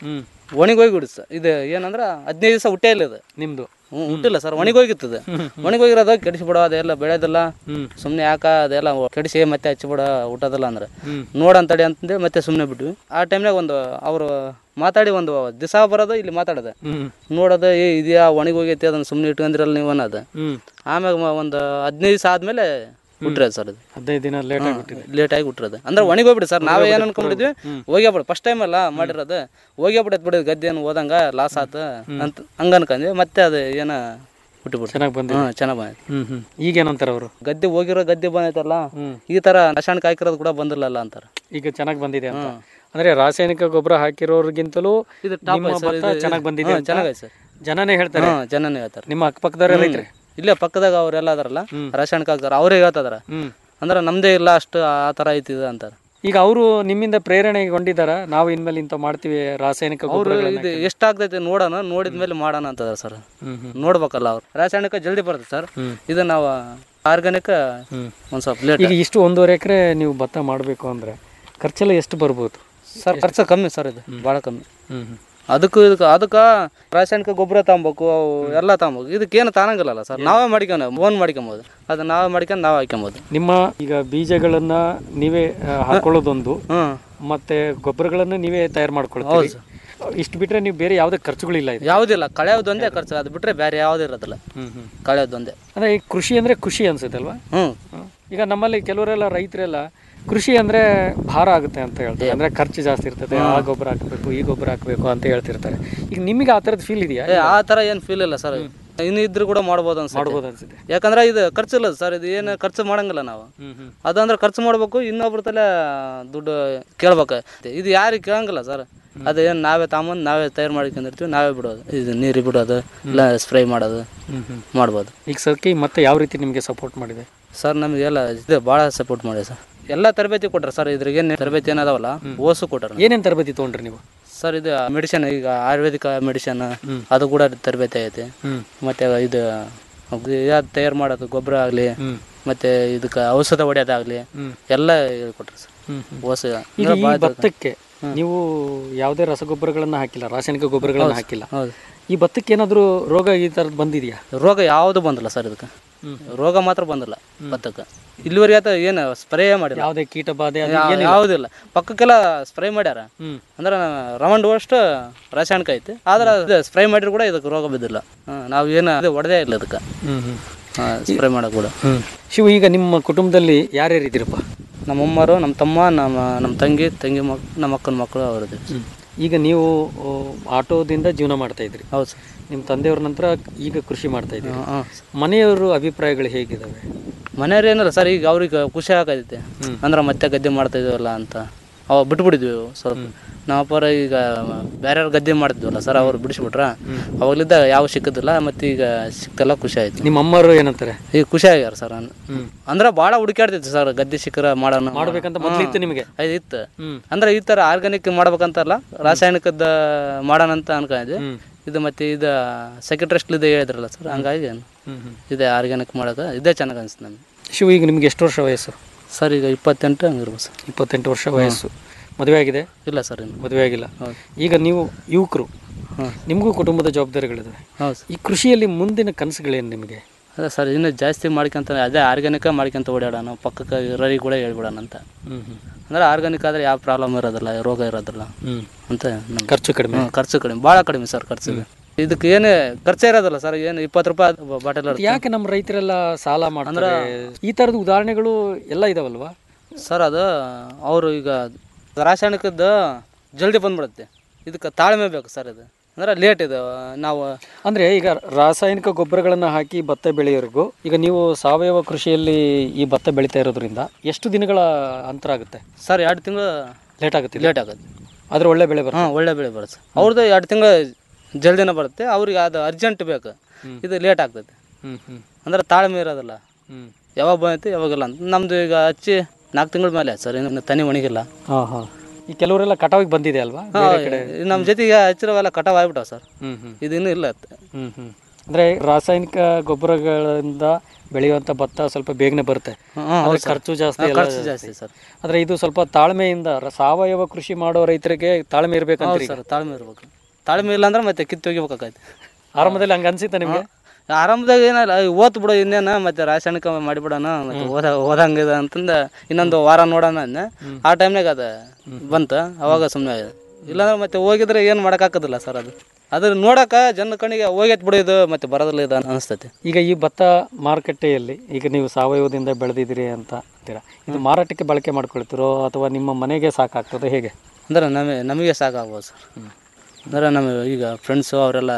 ಒಣಗೋಗಿ ಬಿಡುತ್ತೆ ಸರ್ ಇದು ಏನಂದ್ರೆ ಹದಿನೈದು ದಿವಸ ಹುಟ್ಟೇ ಇಲ್ಲ ಇದು ನಿಮ್ದು ಹ್ಞೂ ಹುಟ್ಟಿಲ್ಲ ಸರ್ ಒಣಗೋಗಿರ್ತದೆ ಒಣಗೋಗಿರೋದು ಕೆಡಿಸ್ಬಿಡೋ ಅದೆಲ್ಲ ಬೆಳೆಯೋದಿಲ್ಲ ಸುಮ್ಮನೆ ಯಾಕ ಅದೆಲ್ಲ ಕೆಡಿಸಿ ಮತ್ತೆ ಹಚ್ಚಿಬಿಡ ಹುಟ್ಟೋದಿಲ್ಲ ಅಂದ್ರೆ ನೋಡಂತಡಿ ಅಂತಂದೇಳಿ ಮತ್ತೆ ಸುಮ್ಮನೆ ಬಿಟ್ವಿ ಆ ಟೈಮ್ನಾಗ ಒಂದು ಅವರು ಮಾತಾಡಿ ಒಂದು ದಿವಸ ಬರೋದು ಇಲ್ಲಿ ಮಾತಾಡೋದು ನೋಡೋದು ಏ ಇದೆಯಾ ಒಣಗೋಗೈತಿ ಅದನ್ನ ಸುಮ್ಮನೆ ಇಟ್ಕೊಂಡಿರಲ್ಲ ನೀವು ಅನ್ನೋದು ಆಮ್ಯಾಗ ಮ- ಒಂದು ಹದಿನೈದು ದಿವಸ ಆದ್ಮೇಲೆ ಹುಟ್ಟಿರೋದು ಸರ್ ಅದು ಹದಿನೈದು ದಿನ ಲೇಟ್ ಆಗಿಬಿಟ್ಟಿದೆ ಲೇಟ್ ಆಗಿ ಹುಟ್ಟಿರೋದು ಅಂದ್ರೆ ಒಣಗೋಗ್ಬಿಡಿ ಸರ್ ನಾವೇ ಏನು ಅನ್ಕೊಂಡಿದ್ವಿ ಹೋಗ್ಯಾಬಿಡು ಫಸ್ಟ್ ಟೈಮ್ ಅಲ್ಲ ಮಾಡಿರೋದು ಹೋಗ್ಯಾಬಿಡತ್ ಬಿಡಿ ಗದ್ದೆ ಏನು ಓದಂಗ ಲಾಸ್ ಆತ ಅಂತ ಹಂಗ ಅನ್ಕೊಂಡ್ವಿ ಮತ್ತೆ ಅದು ಏನ ಹುಟ್ಟಿಬಿಟ್ಟು ಚೆನ್ನಾಗಿ ಬಂದಿದೆ ಹ್ಮ್ ಚೆನ್ನಾಗಿ ಬಂದೈತೆ ಹ್ಮ್ ಹ್ಮ್ ಈಗೇನಂತಾರ ಅವರು ಗದ್ದೆ ಹೋಗಿರೋ ಗದ್ದೆ ಬಂದೈತಲ್ಲ ಈ ತರ ರಾಸಾಯನಿಕ ಹಾಕಿರೋದು ಕೂಡ ಬಂದಿಲ್ಲಲ್ಲ ಅಂತಾರೆ ಈಗ ಚೆನ್ನಾಗಿ ಬಂದಿದೆ ಅಂತ ಅಂದ್ರೆ ರಾಸಾಯನಿಕ ಗೊಬ್ಬರ ಹಾಕಿರೋರ್ಗಿಂತಲೂ ಇದು top ನಿಮ್ಮ ಐತೆ sir, ಭತ್ತ ಇದು- ಚೆನ್ನಾಗಿ ಬಂದಿದೆ ಹ್ಮ್, ಅಂತ ಚೆನ್ನಾಗೈತೆ sir. ಜನನೇ ಹೇಳ್ತಾರೆ ಹ್ಮ್, ಜನನೇ ಹೇಳ್ತಾರೆ ನಿಮ್ಮ ಅಕ್ಕಪಕ್ಕದವರೇ ರೈತರೆ ಇಲ್ಲೇ ಪಕ್ಕದಾಗ ಅವ್ರೆಲ್ಲ ಅದಾರಲ್ಲ ರಾಸಾಯನಿಕ ಹಾಕ್ತಾರ ಅವರೇ ಹೇಳ್ತದಾರ ಅಂದ್ರೆ ನಮ್ದೇ ಇಲ್ಲ ಅಷ್ಟು ಆ ತರ ಐತಿ ಇದು ಅಂತಾರೆ ಈಗ ಅವರು ನಿಮ್ಮಿಂದ ಪ್ರೇರಣೆಗೊಂಡಿದ್ದಾರ ನಾವು ಇನ್ಮೇಲೆ ಇಂಥ ಮಾಡ್ತೀವಿ ರಾಸಾಯನಿಕ ಅವ್ರು ಗೊಬ್ಬರಗಳನ್ನ ಇದು ಎಷ್ಟಾಗ್ತೈತೆ ನೋಡೋಣ ನೋಡಿದ್ಮೇಲೆ ಮಾಡೋಣ ಅಂತದ ಸರ್ ನೋಡ್ಬೇಕಲ್ಲ ಅವ್ರು ರಾಸಾಯನಿಕ ಜಲ್ದಿ ಬರುತ್ತೆ ಸರ್ ಇದು ನಾವು ಆರ್ಗಾನಿಕ್ ಒಂದ್ ಸ್ವಲ್ಪ ಲೇಟ್ ಈಗ ಇಷ್ಟು ಒಂದೂವರೆ ಎಕರೆ ನೀವು ಭತ್ತ ಮಾಡಬೇಕು ಅಂದ್ರೆ ಖರ್ಚೆಲ್ಲ ಎಷ್ಟು ಬರ್ಬೋದು ಸರ್ ಖರ್ಚು ಕಮ್ಮಿ ಸರ್ ಇದು ಭಾಳ ಕಮ್ಮಿ ಹ್ಮ್ ಹ್ಮ್. ಅದಕ್ಕೂ ಇದಕ್ಕೆ ಅದಕ್ಕೆ ರಾಸಾಯನಿಕ ಗೊಬ್ಬರ ತಗೊಬೇಕು ಅವು ಎಲ್ಲ ತಗೊಬೇಕು ಇದಕ್ಕೇನು ತಾನಂಗಿಲ್ಲಲ್ಲ ಸರ್ ನಾವೇ ಮಾಡ್ಕೊಂಡು ಓನ್ ಮಾಡ್ಕೊಬೋದು ಅದು ನಾವೇ ಮಾಡ್ಕೊಂಡು ನಾವೇ ಹಾಕ್ಕೊಬೋದು ನಿಮ್ಮ ಈಗ ಬೀಜಗಳನ್ನ ನೀವೇ ಆ, ಹಾಕೊಳ್ಳೋದೊಂದು ಮತ್ತೆ ಗೊಬ್ಬರಗಳನ್ನ ನೀವೇ ತಯಾರು ಮಾಡ್ಕೊಳ್ತೀವಿ ಇಷ್ಟು ಬಿಟ್ರೆ ನೀವು ಬೇರೆ ಯಾವುದೇ ಖರ್ಚುಗಳಿಲ್ಲ ಇದು ಯಾವುದಿಲ್ಲ ಕಳೆಯೋದೊಂದೇ ಖರ್ಚು ಅದು ಬಿಟ್ರೆ ಬೇರೆ ಯಾವುದೂ ಇರೋದಿಲ್ಲ ಹ್ಮ್ ಹ್ಮ್ ಕಳೆಯೋದೊಂದೇ ಅಂದ್ರೆ ಈ ಕೃಷಿ ಅಂದ್ರೆ ಖುಷಿ ಅನ್ಸುತ್ತೆ ಅಲ್ವಾ ಹ್ಮ್ ಈಗ ನಮ್ಮಲ್ಲಿ ಕೆಲವರೆಲ್ಲ ರೈತರೆಲ್ಲ ಕೃಷಿ ಅಂದ್ರೆ ಭಾರ ಆಗುತ್ತೆ ಅಂತ ಹೇಳ್ತಾರೆ ಅಂದ್ರೆ ಖರ್ಚು ಜಾಸ್ತಿ ಇರ್ತದೆ ಆ ಗೊಬ್ಬರ ಹಾಕಬೇಕು ಈ ಗೊಬ್ಬರ ಹಾಕಬೇಕು ಅಂತ ಹೇಳ್ತಿರ್ತಾರೆ ಈಗ ನಿಮಗೆ ಆ ಥರದ್ದು ಫೀಲ್ ಇದೆಯಾ ಏ, ಆ ಥರ ಏನು ಫೀಲ್ ಇಲ್ಲ ಸರ್ ಇನ್ನು ಇದ್ರು ಕೂಡ ಮಾಡ್ಬೋದು ಅನ್ಸುತ್ತೆ ಮಾಡ್ಬೋದು ಅನ್ಸುತ್ತೆ ಯಾಕಂದ್ರೆ ಇದು ಖರ್ಚು ಇಲ್ಲ ಸರ್ ಇದು ಏನು ಖರ್ಚು ಮಾಡಂಗಿಲ್ಲ ನಾವು ಅದಂದ್ರೆ ಖರ್ಚು ಮಾಡ್ಬೇಕು ಇನ್ನೊಬ್ರ ತಲೆ ದುಡ್ಡು ಕೇಳ್ಬೇಕು ಇದು ಯಾರಿಗೆ ಕೇಳಂಗಿಲ್ಲ ಸರ್ ಅದು ಏನು ನಾವೇ ತಗೊಂಬಂದು ನಾವೇ ತಯಾರು ಮಾಡ್ಕೊಂಡಿರ್ತೀವಿ ನಾವೇ ಬಿಡೋದು ಇದು ನೀರು ಬಿಡೋದು ಇಲ್ಲ ಸ್ಪ್ರೇ ಮಾಡೋದು ಮಾಡ್ಬೋದು ಈಗ ಸರ್ಕಿ ಮತ್ತೆ ಯಾವ ರೀತಿ ನಿಮಗೆ ಸಪೋರ್ಟ್ ಮಾಡಿದೆ ಸರ್ ನಮಗೆಲ್ಲ ಇದು ಭಾಳ ಸಪೋರ್ಟ್ ಮಾಡಿ ಸರ್ ಎಲ್ಲ ತರಬೇತಿ ಕೊಟ್ರ ಸರ್ ಇದ್ರಿಗೆ ಏನು ತರಬೇತಿ ಏನಾದವಲ್ಲ ಓಸು ಕೊಟ್ಟಾರ ಏನೇನು ತರಬೇತಿ ತೊಗೊಂಡ್ರಿ ನೀವು ಸರ್ ಇದು ಮೆಡಿಸಿನ್ ಈಗ ಆಯುರ್ವೇದಿಕ ಮೆಡಿಸಿನ್ ಅದು ಕೂಡ ತರಬೇತಿ ಐತೆ ಮತ್ತೆ ಇದು ಯಾವ್ದು ತಯಾರು ಮಾಡೋದು ಗೊಬ್ಬರ ಆಗಲಿ ಮತ್ತೆ ಇದಕ್ಕೆ ಔಷಧ ಹೊಡೆಯೋದಾಗ್ಲಿ ಎಲ್ಲ ಹೇಳ್ಕೊಟ್ರು ಸರ್ ಓಸು ಈಗ ಅಂದ್ರೆ ಈ ಭಾಳ ಭತ್ತಕ್ಕೆ ನೀವು ಯಾವುದೇ ರಸಗೊಬ್ಬರಗಳನ್ನ ಹಾಕಿಲ್ಲ ರಾಸಾಯನಿಕ ಗೊಬ್ಬರಗಳನ್ನ ಹೌದು. ಹಾಕಿಲ್ಲ ಹೌದು. ಈ ಭತ್ತಕ್ಕೆ ಏನಾದರೂ ರೋಗ ಈ ಥರದ್ದು ಬಂದಿದೆಯಾ ರೋಗ ಯಾವುದು ಬಂದಿಲ್ಲ ಸರ್ ಇದಕ್ಕೆ ರೋಗ ಮಾತ್ರ ಬಂದಿಲ್ಲ ಭತ್ತಕ್ಕೆ ಇಲ್ಲಿವರೆಗೆ ಆತ ಏನು ಸ್ಪ್ರೇ ಮಾಡಿಲ್ಲ ಯಾವುದೇ ಕೀಟ ಬಾಧೆ ಅದು ಯಾ- ಏನಿಲ್ಲ? ಯಾವುದಿಲ್ಲ ಪಕ್ಕಕ್ಕೆಲ್ಲ ಸ್ಪ್ರೇ ಮಾಡ್ಯಾರ ಅಂದ್ರೆ ರೌಂಡ್ ಅಷ್ಟು ರಾಸಾಯನಿಕ ಐತಿ ಆದ್ರೆ ಸ್ಪ್ರೇ ಮಾಡಿದ್ರು ಕೂಡ ಇದಕ್ಕೆ ರೋಗ ಬಿದ್ದಿಲ್ಲ ಹ್ಮ್, ನಾವು ಏನು ಅದು ಹೊಡೆದೇ ಇಲ್ಲ ಇದಕ್ಕೆ ಹ್ಮ್ ಹ್ಮ್ ಸ್ಪ್ರೇ ಮಾಡೋಕೆ ಕೂಡ ಹ್ಮ್ ಶಿವ ಈಗ ನಿಮ್ಮ ಕುಟುಂಬದಲ್ಲಿ ಯಾರ್ಯಾರು ಇದ್ದೀರಪ್ಪ ನಮ್ಮ ಅಮ್ಮರು ನಮ್ಮ ತಮ್ಮ ನಮ್ಮ ನಮ್ಮ ತಂಗಿ ತಂಗಿ ಮಕ್ ನಮ್ಮ ಅಕ್ಕನ ಮಕ್ಕಳು ಅವ್ರದ್ದು ಈಗ ನೀವು ಆ, ಆಟೋದಿಂದ ಜೀವನ ಮಾಡ್ತಾ ಇದ್ರಿ ಹೌದು ಸರ್ ನಿಮ್ಮ ತಂದೆಯವ್ರ ನಂತರ ಈಗ ಕೃಷಿ ಮಾಡ್ತಾ ಇದ್ದೀರಿ ಹಾಂ, ಹಾಂ. ಮನೆಯವರು ಅಭಿಪ್ರಾಯಗಳು ಹೇಗಿದ್ದಾವೆ ಮನೆಯವ್ರು ಏನಿಲ್ಲ ಸರ್ ಈಗ ಅವ್ರಿಗೆ ಖುಷಿ ಆಗೈತೆ ಅಂದ್ರೆ ಮತ್ತೆ ಗದ್ದೆ ಮಾಡ್ತಾ ಇದೀವಲ್ಲ ಅಂತ ಅವ ಬಿಟ್ಬಿಟ್ಟಿದ್ವಿ ಸ್ವಲ್ಪ ನಮ್ಮ ಅಪ್ಪರ ಈಗ ಬೇರೆಯವ್ರ ಗದ್ದೆ ಮಾಡ್ತಿದ್ವಲ್ಲ ಸರ್ ಅವ್ರು ಬಿಡಿಸ್ಬಿಟ್ರ ಅವಾಗ್ಲಿದ್ದ ಯಾವ ಸಿಕ್ಕದಿಲ್ಲ ಮತ್ತೆ ಈಗ ಸಿಕ್ಕಲ್ಲ ಖುಷಿ ಆಯ್ತು ನಿಮ್ಮ ಅಮ್ಮರು ಏನಂತಾರೆ ಈಗ ಖುಷಿ ಆಗ್ಯಾರ ಸರ್ ಅಂದ್ರೆ ಭಾಳ ಹುಡುಕಾಡ್ತಿತ್ತು ಸರ್ ಗದ್ದೆ ಸಿಕ್ಕರ ಮಾಡೋಣ ಮಾಡ್ಬೇಕಂತ ಮೊದ್ಲಿತ್ತು ನಿಮಗೆ? ಅದು ಇತ್ತು ಅಂದ್ರೆ ಈ ತರ ಆರ್ಗಾನಿಕ್ ಮಾಡ್ಬೇಕಂತಲ್ಲ ರಾಸಾಯನಿಕದ ಮಾಡೋಣ ಅಂತ ಅನ್ಕೊಂಡಿದ್ವಿ ಇದು ಮತ್ತೆ ಇದು ಸೆಕ್ರೆಟ್ರಿಸ್ಟ್ ಇದೆ ಹೇಳಿದ್ರಲ್ಲ ಸರ್ ಹಂಗಾಗಿ ಇದೇ ಆರ್ಗ್ಯಾನಿಕ್ ಮಾಡೋದು ಇದೇ ಚೆನ್ನಾಗಿ ಅನ್ಸುತ್ತೆ ನಮ್ಗೆ ಶಿವ ಈಗ ನಿಮ್ಗೆ ಎಷ್ಟು ವರ್ಷ ವಯಸ್ಸು ಸರ್ ಈಗ ಇಪ್ಪತ್ತೆಂಟು ಹಂಗಿರ್ಬೋದು ಸರ್ ಇಪ್ಪತ್ತೆಂಟು ವರ್ಷ ವಯಸ್ಸು ಮದುವೆ ಆಗಿದೆ ಇಲ್ಲ ಸರ್ ಇನ್ನು ಮದುವೆ ಆಗಿಲ್ಲ ಈಗ ನೀವು ಯುವಕರು ನಿಮಗೂ ಕುಟುಂಬದ ಜವಾಬ್ದಾರಿಗಳಿದಾವೆ ಹೌದು ಈ ಕೃಷಿಯಲ್ಲಿ ಮುಂದಿನ ಕನಸುಗಳೇನು ನಿಮಗೆ ಅದೇ ಸರ್ ಇನ್ನು ಜಾಸ್ತಿ ಮಾಡ್ಕೊಂತ ಅದೇ ಆರ್ಗ್ಯಾನಿಕ ಮಾಡ್ಕೊಂತ ಓಡಾಡೋಣ ಪಕ್ಕಕ್ಕೆ ಇರೋರಿಗೆ ಕೂಡ ಹೇಳ್ಬಿಡೋಣ ಅಂತ ಹ್ಮ್ ಹ್ಮ್ ಅಂದ್ರೆ ಆರ್ಗ್ಯಾನಿಕ್ ಆದ್ರೆ ಯಾವ ಪ್ರಾಬ್ಲಮ್ ಇರೋದಿಲ್ಲ ರೋಗ ಇರೋದಿಲ್ಲ ಹ್ಮ್. ಅಂತ ನಮ್ಗೆ- ಖರ್ಚು ಕಡಿಮೆ. ಹ್ಮ್, ಖರ್ಚು ಕಡಿಮೆ ಭಾಳ ಕಡಿಮೆ ಸರ್ ಖರ್ಚು ಇದಕ್ಕೆ ಏನು ಖರ್ಚೇ ಇರೋದಿಲ್ಲ ಸರ್ ಏನು ಇಪ್ಪತ್ತು ರೂಪಾಯಿ ಬಾಟಲ್ ಯಾಕೆ ನಮ್ಮ ರೈತರೆಲ್ಲ ಸಾಲ ಮಾಡ್ತಾರೆ ಈ ತರದ ಉದಾಹರಣೆಗಳು ಎಲ್ಲ ಇದಾವಲ್ವಾ ಸರ್ ಅದು ಅವರು ಈಗ ರಾಸಾಯನಿಕದ್ದು ಜಲ್ದಿ ಬಂದ್ಬಿಡುತ್ತೆ ಇದಕ್ಕೆ ತಾಳ್ಮೆ ಬೇಕು ಸರ್ ಇದು ಅಂದ್ರೆ ಲೇಟ್ ಇದು ನಾವು ಅಂದ್ರೆ ಈಗ ರಾಸಾಯನಿಕ ಗೊಬ್ಬರಗಳನ್ನ ಹಾಕಿ ಭತ್ತ ಬೆಳೆಯೋರ್ಗು ಈಗ ನೀವು ಸಾವಯವ ಕೃಷಿಯಲ್ಲಿ ಈ ಭತ್ತ ಬೆಳೀತಾ ಇರೋದ್ರಿಂದ ಎಷ್ಟು ದಿನಗಳ ಅಂತರ ಆಗುತ್ತೆ ಸರ್ ಎರಡು ತಿಂಗಳು ಲೇಟ್ ಆಗುತ್ತೆ ಲೇಟ್ ಆಗುತ್ತೆ ಆದ್ರೆ ಒಳ್ಳೆ ಬೆಳೆ ಬರುತ್ತೆ ಹಾಂ ಒಳ್ಳೆ ಬೆಳೆ ಬರುತ್ತೆ ಅವ್ರದ್ದು ಎರಡು ತಿಂಗಳು ಜಲ್ದಿನ ಬರುತ್ತೆ ಅವ್ರಿಗೆ ಅದು ಅರ್ಜೆಂಟ್ ಬೇಕು ಇದು ಲೇಟ್ ಆಗ್ತೈತೆ ಹ್ಮ್ ಹ್ಮ್ ಅಂದ್ರೆ ತಾಳ್ಮೆ ಇರೋದಿಲ್ಲ ಹ್ಮ್ ಯಾವಾಗ ಬಂದೈತಿ ಯಾವಾಗಿಲ್ಲ ಅಂತ ನಮ್ದು ಈಗ ಹಚ್ಚಿ ನಾಲ್ಕು ತಿಂಗಳ ಮೇಲೆ ಆಯ್ತು ಸರ್ ಇನ್ನು ತನಿ ಒಣಗಿಲ್ಲ ಹಾ ಹಾ ಈ ಕೆಲವರೆಲ್ಲ ಕಟಾವಿಗೆ ಬಂದಿದೆ ಅಲ್ವಾ ಬೇರೆ ಕಡೆ ನಮ್ಮ ಜೊತೆಗೆ ಹಚ್ಚಿರೋವೆಲ್ಲ ಕಟಾವ್ ಆಗ್ಬಿಟ್ಟಾವ ಸರ್ ಹ್ಮ್ ಹ್ಮ್ ಇದು ಇನ್ನೂ ಇಲ್ಲ ಹ್ಮ್ ಹ್ಮ್ ಅಂದ್ರೆ ರಾಸಾಯನಿಕ ಗೊಬ್ಬರಗಳಿಂದ ಬೆಳೆಯುವಂತ ಭತ್ತ ಸ್ವಲ್ಪ ಬೇಗನೆ ಬರುತ್ತೆ ಹ್ಮ್, ಆದ್ರೆ ಹೌದು ಸರ್. ಖರ್ಚು ಜಾಸ್ತಿ ಹಾ, ಎಲ್ಲ ಖರ್ಚು ಜಾಸ್ತಿ ಸರ್. ಆದ್ರೆ ಇದು ಸ್ವಲ್ಪ ತಾಳ್ಮೆಯಿಂದ ರ- ಸಾವಯವ ಕೃಷಿ ಮಾಡೋ ರೈತರಿಗೆ ತಾಳ್ಮೆ ಹೌದು ಇರ್ಬೇಕಂತ ಸರ್ ತಾಳ್ಮೆ ಇರ್ಬೇಕು ತಾಳ್ಮೆ ಇಲ್ಲ ಅಂದ್ರೆ ಮತ್ತೆ ಕಿತ್ತು ಹೋಗಿಬೇಕಾಗೈತೆ ಆರಂಭದಲ್ಲಿ ಹಂಗೆ ಅನ್ಸಿತ್ತ ನಿಮಗೆ ಆರಂಭದಾಗ ಏನಲ್ಲ ಓದ್ ಬಿಡು ಇನ್ನೇನ ಮತ್ತೆ ರಾಸಾಯನಿಕ ಮಾಡಿಬಿಡೋಣ ಮತ್ತೆ ಓದ ಓದಂಗಿದೆ ಅಂತಂದ ಇನ್ನೊಂದು ವಾರ ನೋಡೋಣ ಅಂದೆ ಆ ಟೈಮ್ನಾಗ ಅದು ಬಂತ ಅವಾಗ ಸುಮ್ಮನೆ ಆಗಿದೆ ಇಲ್ಲಾಂದ್ರೆ ಮತ್ತೆ ಹೋಗಿದ್ರೆ ಏನು ಮಾಡೋಕ್ಕಾಗೋದಿಲ್ಲ ಸರ್ ಅದು ಅದ್ರ ನೋಡಕ ಜನ ಕಣ್ಣಿಗೆ ಹೋಗೈತ್ ಬಿಡು ಇದು ಮತ್ತೆ ಬರೋದಿಲ್ಲ ಇದು ಅನಿಸ್ತೈತಿ ಈಗ ಈ ಭತ್ತ ಮಾರುಕಟ್ಟೆಯಲ್ಲಿ ಈಗ ನೀವು ಸಾವಯವದಿಂದ ಬೆಳೆದಿದ್ದೀರಿ ಅಂತ ಅಂತೀರಾ ಇದು ಮಾರಾಟಕ್ಕೆ ಬಳಕೆ ಮಾಡ್ಕೊಳ್ತಿರೋ ಅಥವಾ ನಿಮ್ಮ ಮನೆಗೆ ಸಾಕಾಗ್ತದೆ ಹೇಗೆ ಅಂದ್ರೆ ನಮಗೆ ನಮಗೆ ಸಾಕಾಗ್ಬೋದು ಸರ್ ಅಂದ್ರೆ ನಮಗೆ ಈಗ ಫ್ರೆಂಡ್ಸು ಅವರೆಲ್ಲ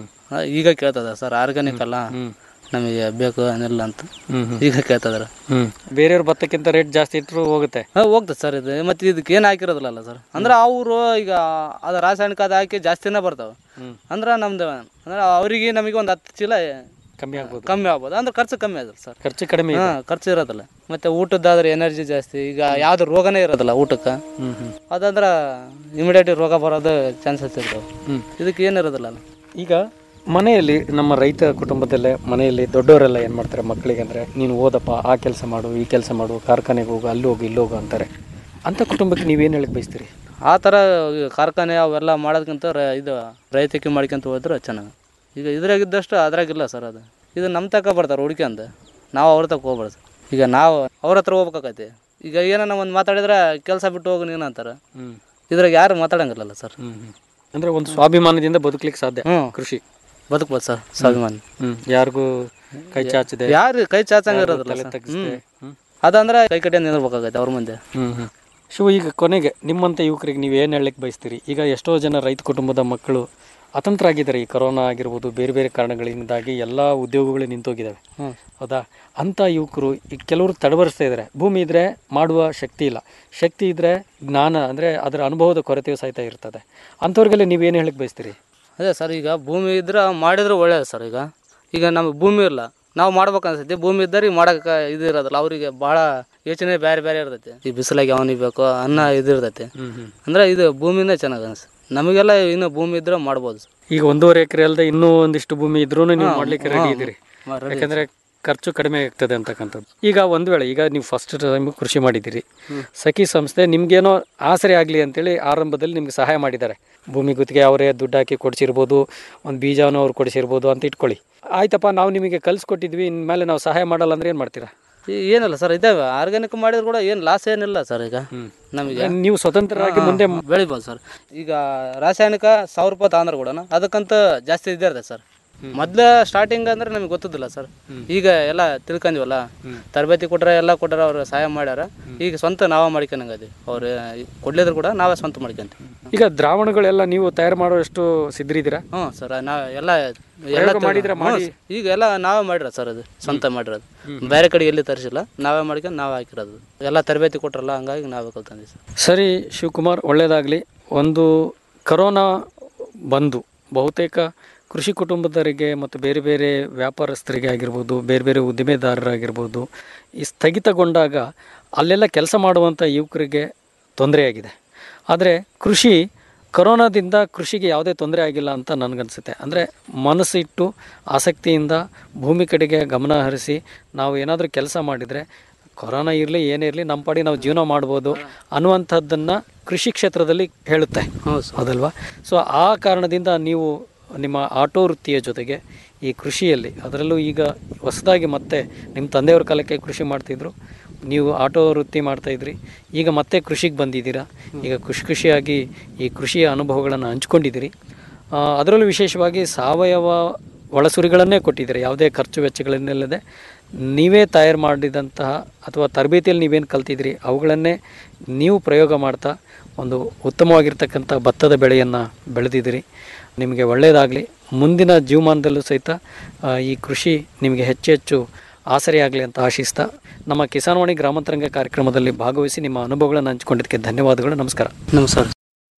ಈಗ ಕೇಳ್ತದ ಸರ್ ಆರ್ಗ್ಯಾನಿಕ್ ಅಲ್ಲ ನಮಗೆ ಬೇಕು ಏನಿಲ್ಲ ಅಂತ ಈಗ ಕೇಳ್ತದಾರೆ ಹ್ಮ್ ಬೇರೆಯವ್ರ ಭತ್ತಕ್ಕಿಂತ ರೇಟ್ ಜಾಸ್ತಿ ಇಟ್ಟರು ಹೋಗುತ್ತೆ ಹಾಂ ಹೋಗ್ತದೆ ಸರ್ ಇದು ಮತ್ತೆ ಇದಕ್ಕೆ ಏನು ಹಾಕಿರೋದಿಲ್ಲ ಸರ್ ಅಂದ್ರೆ ಅವರು ಈಗ ಅದು ರಾಸಾಯನಿಕ ಅದು ಹಾಕಿ ಜಾಸ್ತಿನೇ ಬರ್ತಾವೆ ಅಂದ್ರೆ ನಮ್ದು ಅಂದ್ರೆ ಅವರಿಗೆ ನಮಗೆ ಒಂದು ಹತ್ತು ಚೀಲ ಕಮ್ಮಿ ಆಗ್ಬೋದು ಕಮ್ಮಿ ಆಗ್ಬೋದು ಅಂದ್ರೆ ಖರ್ಚು ಕಮ್ಮಿ ಅದ ಸರ್ ಖರ್ಚು ಕಡಿಮೆ ಇದೆ. ಹಾಂ ಖರ್ಚು ಇರೋದಿಲ್ಲ ಮತ್ತೆ ಊಟದ್ದಾದ್ರೆ ಎನರ್ಜಿ ಜಾಸ್ತಿ ಈಗ ಯಾವ್ದು ರೋಗನೇ ಇರೋದಿಲ್ಲ ಊಟಕ್ಕೆ ಅದಂದ್ರೆ ಇಮಿಡಿಯೇಟ್ ರೋಗ ಬರೋದು ಚಾನ್ಸಸ್ ಇರ್ತಾವೆ ಇದಕ್ಕೆ ಏನಿರೋದಿಲ್ಲ ಅಲ್ಲ ಈಗ ಮನೆಯಲ್ಲಿ ನಮ್ಮ ರೈತ ಕುಟುಂಬದಲ್ಲೇ ಮನೆಯಲ್ಲಿ ದೊಡ್ಡವರೆಲ್ಲ ಏನು ಮಾಡ್ತಾರೆ ಮಕ್ಕಳಿಗೆ ಅಂದರೆ ನೀನು ಓದಪ್ಪ ಆ ಕೆಲಸ ಮಾಡು ಈ ಕೆಲಸ ಮಾಡು ಕಾರ್ಖಾನೆಗೆ ಹೋಗು ಅಲ್ಲಿ ಹೋಗು ಇಲ್ಲಿ ಹೋಗು ಅಂತಾರೆ ಅಂಥ ಕುಟುಂಬಕ್ಕೆ ನೀವೇನು ಹೇಳಕ್ಕೆ ಬಯಸ್ತೀರಿ ಆ ಥರ ಈ ಕಾರ್ಖಾನೆ ಅವೆಲ್ಲ ಮಾಡೋದಕ್ಕಿಂತ ರ ಇದು ರೈತಕ್ಕೆ ಮಾಡ್ಕೊಂತ ಹೋದ್ರೆ ಚೆನ್ನಾಗಿ ಈಗ ಇದ್ರಾಗಿದ್ದಷ್ಟು ಅದ್ರಾಗಿಲ್ಲ ಸರ್ ಅದು ಇದು ನಮ್ಮ ತಕ ಬರ್ತಾರೆ ಹುಡ್ಕ್ಯಂತ ನಾವು ಅವ್ರ ತಕ ಹೋಗ್ಬಾರ್ದು ಈಗ ನಾವು ಅವ್ರ ಹತ್ರ ಹೋಗ್ಬೇಕಾಗತ್ತೆ ಈಗ ಏನಾನ ಒಂದು ಮಾತಾಡಿದ್ರೆ ಕೆಲಸ ಬಿಟ್ಟು ಹೋಗು ನೀನು ಅಂತಾರೆ ಇದ್ರಾಗ ಯಾರು ಮಾತಾಡಂಗಿಲ್ಲಲ್ಲ ಸರ್ ಅಂದರೆ ಒಂದು ಸ್ವಾಭಿಮಾನದಿಂದ ಬದುಕಲಿಕ್ಕೆ ಸಾಧ್ಯ ಹ್ಞೂ ಕೃಷಿ ಬದುಕ್ಬೋದು ಸರ್ ಸ್ವಾಭಿಮಾನ ಹ್ಮ್ ಯಾರಿಗೂ ಕೈ ಚಾಚಿದೆ ಯಾರು ಕೈ ಚಾಚಂಗ ಯಾರು ಇರೋದಿಲ್ಲ ತಲೆ ಸರ್. ತಗ್ಗಿಸ್ದೆ. ಹ್ಮ್. ಅದಂದ್ರೆ ಕೈ ಕಟ್ಟಿ ನಿಂದಿರ್ಬೇಕಾಗತ್ತೆ ಅವ್ರ ಮುಂದೆ ಹ್ಮ್ ಹ್ಮ್ ಶಿವ ಈಗ ಕೊನೆಗೆ ನಿಮ್ಮಂಥ ಯುವಕರಿಗೆ ನೀವು ಏನು ಹೇಳಕ್ಕೆ ಬಯಸ್ತೀರಿ ಈಗ ಎಷ್ಟೋ ಜನ ರೈತ ಕುಟುಂಬದ ಮಕ್ಕಳು ಅತಂತ್ರ ಆಗಿದ್ದಾರೆ ಈ ಕೊರೋನಾ ಆಗಿರ್ಬೋದು ಬೇರೆ ಬೇರೆ ಕಾರಣಗಳಿಂದಾಗಿ ಎಲ್ಲ ಉದ್ಯೋಗಗಳು ನಿಂತೋಗಿದ್ದಾವೆ ಹ್ಮ್. ಹೌದಾ ಅಂಥ ಯುವಕರು ಈಗ ಕೆಲವರು ತಡಬರಿಸ್ತಾ ಇದ್ದಾರೆ ಭೂಮಿ ಇದ್ದರೆ ಮಾಡುವ ಶಕ್ತಿ ಇಲ್ಲ ಶಕ್ತಿ ಇದ್ದರೆ ಜ್ಞಾನ ಅಂದರೆ ಅದರ ಅನುಭವದ ಕೊರತೆಯೂ ಸಹಿತ ಇರ್ತದೆ ಅಂಥವ್ರಿಗೆಲ್ಲ ನೀವೇನು ಹೇಳಕ್ಕೆ ಬಯಸ್ತೀರಿ ಅದೇ ಸರ್ ಈಗ ಭೂಮಿ ಇದ್ರೆ ಮಾಡಿದ್ರೆ ಒಳ್ಳೇದು ಸರ್ ಈಗ ಈಗ ನಮಗೆ ಭೂಮಿ ಇಲ್ಲ ನಾವು ಮಾಡ್ಬೇಕು ಅನ್ಸೈತಿ ಭೂಮಿ ಇದ್ದವ್ರಿಗೆ ಮಾಡಕ್ಕೆ ಇದು ಇರೋದಿಲ್ಲ ಅವರಿಗೆ ಭಾಳ ಯೋಚನೆ ಬೇರೆ ಬೇರೆ ಇರ್ತೈತಿ ಈ ಬಿಸಿಲಾಗಿ ಅವನಿಗೆ ಬೇಕು ಅನ್ನ ಇದು ಇರ್ತೈತಿ ಅಂದ್ರೆ ಇದು ಭೂಮಿನೇ ಚೆನ್ನಾಗಿ ಅನ್ಸ ನಮಗೆಲ್ಲ ಇನ್ನು ಭೂಮಿ ಇದ್ರೆ ಮಾಡ್ಬೋದು ಸರ್ ಈಗ ಒಂದೂವರೆ ಎಕರೆ ಅಲ್ಲದೆ ಇನ್ನೂ ಒಂದಿಷ್ಟು ಭೂಮಿ ಇದ್ರೂ ನೀವು ಹಾ, ಮಾಡ್ಲಿಕ್ಕೆ ಹಾ, ರೆಡಿ ಇದ್ದೀರಿ ಹಾ, ready ಯಾಕಂದ್ರೆ ಖರ್ಚು ಕಡಿಮೆ ಆಗ್ತದೆ ಅಂತಕ್ಕಂಥದ್ದು ಈಗ ಒಂದು ವೇಳೆ ಈಗ ನೀವು ಫಸ್ಟ್ ಟೈಮ್ ಕೃಷಿ ಮಾಡಿದ್ದೀರಿ ಸಖಿ ಸಂಸ್ಥೆ ನಿಮ್ಗೇನೋ ಆಸರೆ ಆಗಲಿ ಅಂತೇಳಿ ಆರಂಭದಲ್ಲಿ ನಿಮ್ಗೆ ಸಹಾಯ ಮಾಡಿದ್ದಾರೆ ಭೂಮಿ ಗುತ್ತಿಗೆ ಅವರೇ ದುಡ್ಡು ಹಾಕಿ ಕೊಡಿಸಿರ್ಬೋದು ಒಂದು ಬೀಜನೂ ಅವ್ರು ಕೊಡಿಸಿರ್ಬೋದು ಅಂತ ಇಟ್ಕೊಳ್ಳಿ ಆಯ್ತಪ್ಪ ನಾವು ನಿಮಗೆ ಕಲಿಸ್ಕೊಟ್ಟಿದ್ವಿ ಇನ್ಮೇಲೆ ನಾವು ಸಹಾಯ ಮಾಡಲ್ಲ ಅಂದ್ರೆ ಏನು ಮಾಡ್ತೀರಾ ಈ- ಏನಿಲ್ಲ ಸರ್ ಇದಾವೆ ಆರ್ಗ್ಯಾನಿಕ್ ಮಾಡಿದ್ರು ಕೂಡ ಏನು ಲಾಸ್ ಏನಿಲ್ಲ ಸರ್ ಈಗ ನಮಗೆ ನೀವು ಸ್ವತಂತ್ರರಾಗಿ ಮುಂದೆ ಬೆಳಿಬೋದು ಸರ್ ಈಗ ರಾಸಾಯನಿಕ ಸಾವಿರ ರೂಪಾಯಿ ತಗೊಂಡ್ರೆ ಕೂಡ ಅದಕ್ಕಂತ ಜಾಸ್ತಿ ಇದ್ದೇ ಇರ್ತದೆ ಸರ್ ಮೊದ್ಲ ಸ್ಟಾರ್ಟಿಂಗ್ ಅಂದ್ರೆ ನಮಗೆ ಗೊತ್ತಿದ್ದಿಲ್ಲ ಸರ್ ಈಗ ಎಲ್ಲ ತಿಳ್ಕೊಂಡಿವಲ್ಲ ತರಬೇತಿ ಕೊಟ್ರೆ ಎಲ್ಲ ಕೊಟ್ಟಾರ ಅವ್ರು ಸಹಾಯ ಮಾಡ್ಯಾರ ಈಗ ಸ್ವಂತ ನಾವೇ ಮಾಡ್ಕೊಂಡಂಗದಿ ಅವ್ರು ಕೊಡ್ಲಿದ್ರು ಕೂಡ ನಾವೇ ಸ್ವಂತ ಮಾಡ್ಕೊಂತೀವಿ ಈಗ ದ್ರಾವಣಗಳೆಲ್ಲ ನೀವು ತಯಾರು ಮಾಡೋಷ್ಟು ಸಿದ್ಧರಿದ್ದೀರಾ ಹ್ಞೂ ಸರ್ ನಾವು ಎಲ್ಲ ಎಲ್ಲ ಪ್ರಯೋಗ ತಿಳ್- ಮಾಡಿದ್ರೆ ಹ್ಞೂ, ಮಾಡಿ? ಈಗ ಎಲ್ಲ ನಾವೇ ಮಾಡಿರೋ ಸರ್ ಅದು ಸ್ವಂತ ಮಾಡಿರೋದು ಬೇರೆ ಕಡೆ ಎಲ್ಲಿ ತರಿಸಿಲ್ಲ ನಾವೇ ಮಾಡ್ಕೊಂಡು ನಾವೇ ಹಾಕಿರೋದು ಎಲ್ಲ ತರಬೇತಿ ಕೊಟ್ರಲ್ಲ ಹಂಗಾಗಿ ನಾವೇ ಕಲ್ತಂದ್ವಿ ಸರ್ ಸರಿ ಶಿವಕುಮಾರ್ ಒಳ್ಳೆಯದಾಗಲಿ ಒಂದು ಕರೋನಾ ಬಂದು ಬಹುತೇಕ ಕೃಷಿ ಕುಟುಂಬದವರಿಗೆ ಮತ್ತು ಬೇರೆ ಬೇರೆ ವ್ಯಾಪಾರಸ್ಥರಿಗೆ ಆಗಿರ್ಬೋದು ಬೇರೆ ಬೇರೆ ಉದ್ದಿಮೆದಾರರಾಗಿರ್ಬೋದು ಈ ಸ್ಥಗಿತಗೊಂಡಾಗ ಅಲ್ಲೆಲ್ಲ ಕೆಲಸ ಮಾಡುವಂಥ ಯುವಕರಿಗೆ ತೊಂದರೆಯಾಗಿದೆ ಆದರೆ ಕೃಷಿ ಕರೋನಾದಿಂದ ಕೃಷಿಗೆ ಯಾವುದೇ ತೊಂದರೆ ಆಗಿಲ್ಲ ಅಂತ ನನಗನ್ಸುತ್ತೆ ಅಂದರೆ ಮನಸ್ಸಿಟ್ಟು ಆಸಕ್ತಿಯಿಂದ ಭೂಮಿ ಕಡೆಗೆ ಗಮನ ಹರಿಸಿ ನಾವು ಏನಾದರೂ ಕೆಲಸ ಮಾಡಿದರೆ ಕೊರೋನಾ ಇರಲಿ ಏನೇ ಇರಲಿ ನಮ್ಮ ಪಾಡಿ ನಾವು ಜೀವನ ಮಾಡ್ಬೋದು ಅನ್ನುವಂಥದ್ದನ್ನು ಕೃಷಿ ಕ್ಷೇತ್ರದಲ್ಲಿ ಹೇಳುತ್ತೆ ಹೌದಲ್ವಾ ಸೊ ಆ ಕಾರಣದಿಂದ ನೀವು ನಿಮ್ಮ ಆಟೋ ವೃತ್ತಿಯ ಜೊತೆಗೆ ಈ ಕೃಷಿಯಲ್ಲಿ ಅದರಲ್ಲೂ ಈಗ ಹೊಸದಾಗಿ ಮತ್ತೆ ನಿಮ್ಮ ತಂದೆಯವ್ರ ಕಾಲಕ್ಕೆ ಕೃಷಿ ಮಾಡ್ತಿದ್ರು ನೀವು ಆಟೋ ವೃತ್ತಿ ಮಾಡ್ತಾಯಿದ್ರಿ ಈಗ ಮತ್ತೆ ಕೃಷಿಗೆ ಬಂದಿದ್ದೀರಾ ಈಗ ಖುಷಿ ಖುಷಿಯಾಗಿ ಈ ಕೃಷಿಯ ಅನುಭವಗಳನ್ನು ಹಂಚ್ಕೊಂಡಿದ್ದೀರಿ ಆ, ಅದರಲ್ಲೂ ವಿಶೇಷವಾಗಿ ಸಾವಯವ ಒಳಸುರಿಗಳನ್ನೇ ಕೊಟ್ಟಿದ್ದೀರಿ ಯಾವುದೇ ಖರ್ಚು ವೆಚ್ಚಗಳನ್ನಿಲ್ಲದೆ ನೀವೇ ತಯಾರು ಮಾಡಿದಂತಹ ಅಥವಾ ತರಬೇತಿಯಲ್ಲಿ ನೀವೇನು ಕಲ್ತಿದ್ರಿ ಅವುಗಳನ್ನೇ ನೀವು ಪ್ರಯೋಗ ಮಾಡ್ತಾ ಒಂದು ಉತ್ತಮವಾಗಿರ್ತಕ್ಕಂಥ ಭತ್ತದ ಬೆಳೆಯನ್ನು ಬೆಳೆದಿದ್ದೀರಿ ನಿಮಗೆ ಒಳ್ಳೆಯದಾಗಲಿ ಮುಂದಿನ ಜೀವಮಾನದಲ್ಲೂ ಸಹಿತ ಆ, ಈ ಕೃಷಿ ನಿಮಗೆ ಹೆಚ್ಚು ಹೆಚ್ಚು ಆಸರೆಯಾಗಲಿ ಅಂತ ಆಶಿಸ್ತಾ ನಮ್ಮ ಕಿಸಾನ್ವಾಣಿ ಗ್ರಾಮಾಂತರಂಗ ಕಾರ್ಯಕ್ರಮದಲ್ಲಿ ಭಾಗವಹಿಸಿ ನಿಮ್ಮ ಅನುಭವಗಳನ್ನು ಹಂಚಿಕೊಂಡಿದ್ದಕ್ಕೆ ಧನ್ಯವಾದಗಳು ನಮಸ್ಕಾರ ನಮಸ್ಕಾರ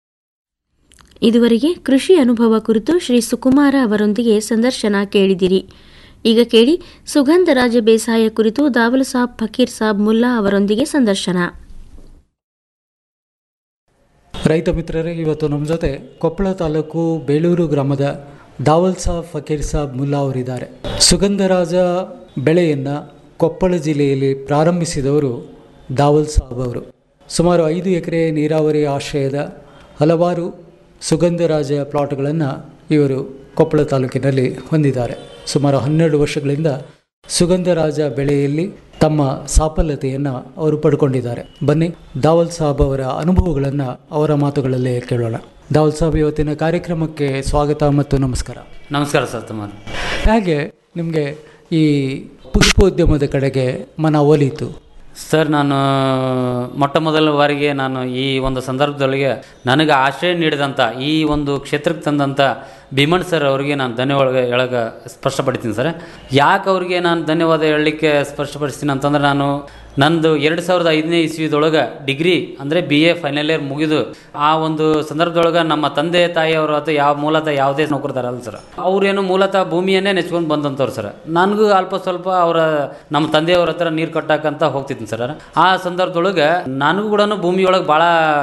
ಇದುವರೆಗೆ ಕೃಷಿ ಅನುಭವ ಕುರಿತು ಶ್ರೀ ಸುಕುಮಾರ ಅವರೊಂದಿಗೆ ಸಂದರ್ಶನ ಕೇಳಿದಿರಿ ಈಗ ಕೇಳಿ ಸುಗಂಧರಾಜ ಬೇಸಾಯ ಕುರಿತು ದಾವಲ್ ಸಾಬ್ ಫಕೀರ್ ಸಾಬ್ ಮುಲ್ಲಾ ಅವರೊಂದಿಗೆ ಸಂದರ್ಶನ ರೈತ ಮಿತ್ರರೇ ಇವತ್ತು ನಮ್ಮ ಜೊತೆ ಕೊಪ್ಪಳ ತಾಲೂಕು ಬೇಳೂರು ಗ್ರಾಮದ ದಾವಲ್ ಸಾಬ್ ಫಕೀರ್ ಸಾಬ್ ಮುಲ್ಲಾ ಅವರಿದ್ದಾರೆ ಸುಗಂಧರಾಜ ಬೆಳೆಯನ್ನು ಕೊಪ್ಪಳ ಜಿಲ್ಲೆಯಲ್ಲಿ ಪ್ರಾರಂಭಿಸಿದವರು ದಾವಲ್ ಸಾಬ್ ಅವರು ಸುಮಾರು ಐದು ಎಕರೆ ನೀರಾವರಿ ಆಶ್ರಯದ ಹಲವಾರು ಸುಗಂಧರಾಜ ಪ್ಲಾಟ್ಗಳನ್ನು ಇವರು ಕೊಪ್ಪಳ ತಾಲೂಕಿನಲ್ಲಿ ಹೊಂದಿದ್ದಾರೆ ಸುಮಾರು ಹನ್ನೆರಡು ವರ್ಷಗಳಿಂದ ಸುಗಂಧರಾಜ ಬೆಳೆಯಲ್ಲಿ ತಮ್ಮ ಸಾಫಲ್ಯತೆಯನ್ನು ಅವರು ಪಡ್ಕೊಂಡಿದ್ದಾರೆ ಬನ್ನಿ ದಾವಲ್ ಸಾಬ್ ಅವರ ಅನುಭವಗಳನ್ನು ಅವರ ಮಾತುಗಳಲ್ಲೇ ಕೇಳೋಣ ದಾವಲ್ ಸಾಬ್ ಇವತ್ತಿನ ಕಾರ್ಯಕ್ರಮಕ್ಕೆ ಸ್ವಾಗತ ಮತ್ತು ನಮಸ್ಕಾರ ನಮಸ್ಕಾರ ಸರ್ ತಮ್ಮ ಹೇಗೆ ನಿಮಗೆ ಈ ಪುಷ್ಪೋದ್ಯಮದ ಕಡೆಗೆ ಮನ ಒಲಿತು ಸರ್ ನಾನು ಮೊಟ್ಟ ಮೊದಲ ಬಾರಿಗೆ ನಾನು ಈ ಒಂದು ಸಂದರ್ಭದೊಳಗೆ ನನಗೆ ಆಶ್ರಯ ನೀಡಿದಂಥ ಈ ಒಂದು ಕ್ಷೇತ್ರಕ್ಕೆ ತಂದಂಥ ಭೀಮಣ್ ಸರ್ ಅವರಿಗೆ ನಾನು ಧನ್ಯವಾದ ಹೇಳಕ ಸ್ಪಷ್ಟಪಡ್ತೀನಿ ಸರ್ ಯಾಕೆ ಅವರಿಗೆ ನಾನು ಧನ್ಯವಾದ ಹೇಳಲಿಕ್ಕೆ ಸ್ಪಷ್ಟಪಡಿಸ್ತೀನಿ ಅಂತಂದ್ರೆ ನಾನು ನಂದು ಎರಡು ಸಾವಿರದ ಐದನೇ ಇಸ್ವಿದೊಳಗೆ ಡಿಗ್ರಿ ಅಂದರೆ ಬಿ ಎ ಫೈನಲ್ ಇಯರ್ ಮುಗಿದು ಆ ಒಂದು ಸಂದರ್ಭದೊಳಗೆ ನಮ್ಮ ತಂದೆ ತಾಯಿಯವರು ಅಥವಾ ಯಾವ ಮೂಲತಃ ಯಾವುದೇ ನೌಕರದಾರಲ್ಲ ಸರ್ ಅವ್ರೇನು ಮೂಲತಃ ಭೂಮಿಯನ್ನೇ ನೆಚ್ಕೊಂಡು ಬಂದಂಥವ್ರು ಸರ್ ನನಗೂ ಅಲ್ಪ ಸ್ವಲ್ಪ ಅವರ ನಮ್ಮ ತಂದೆಯವ್ರ ಹತ್ರ ನೀರು ಕಟ್ಟಾಕಂತ ಹೋಗ್ತಿದ್ದೀನಿ ಸರ್ ಆ ಸಂದರ್ಭದೊಳಗೆ ನನಗೂ ಕೂಡ ಭೂಮಿಯೊಳಗೆ ಭಾಳ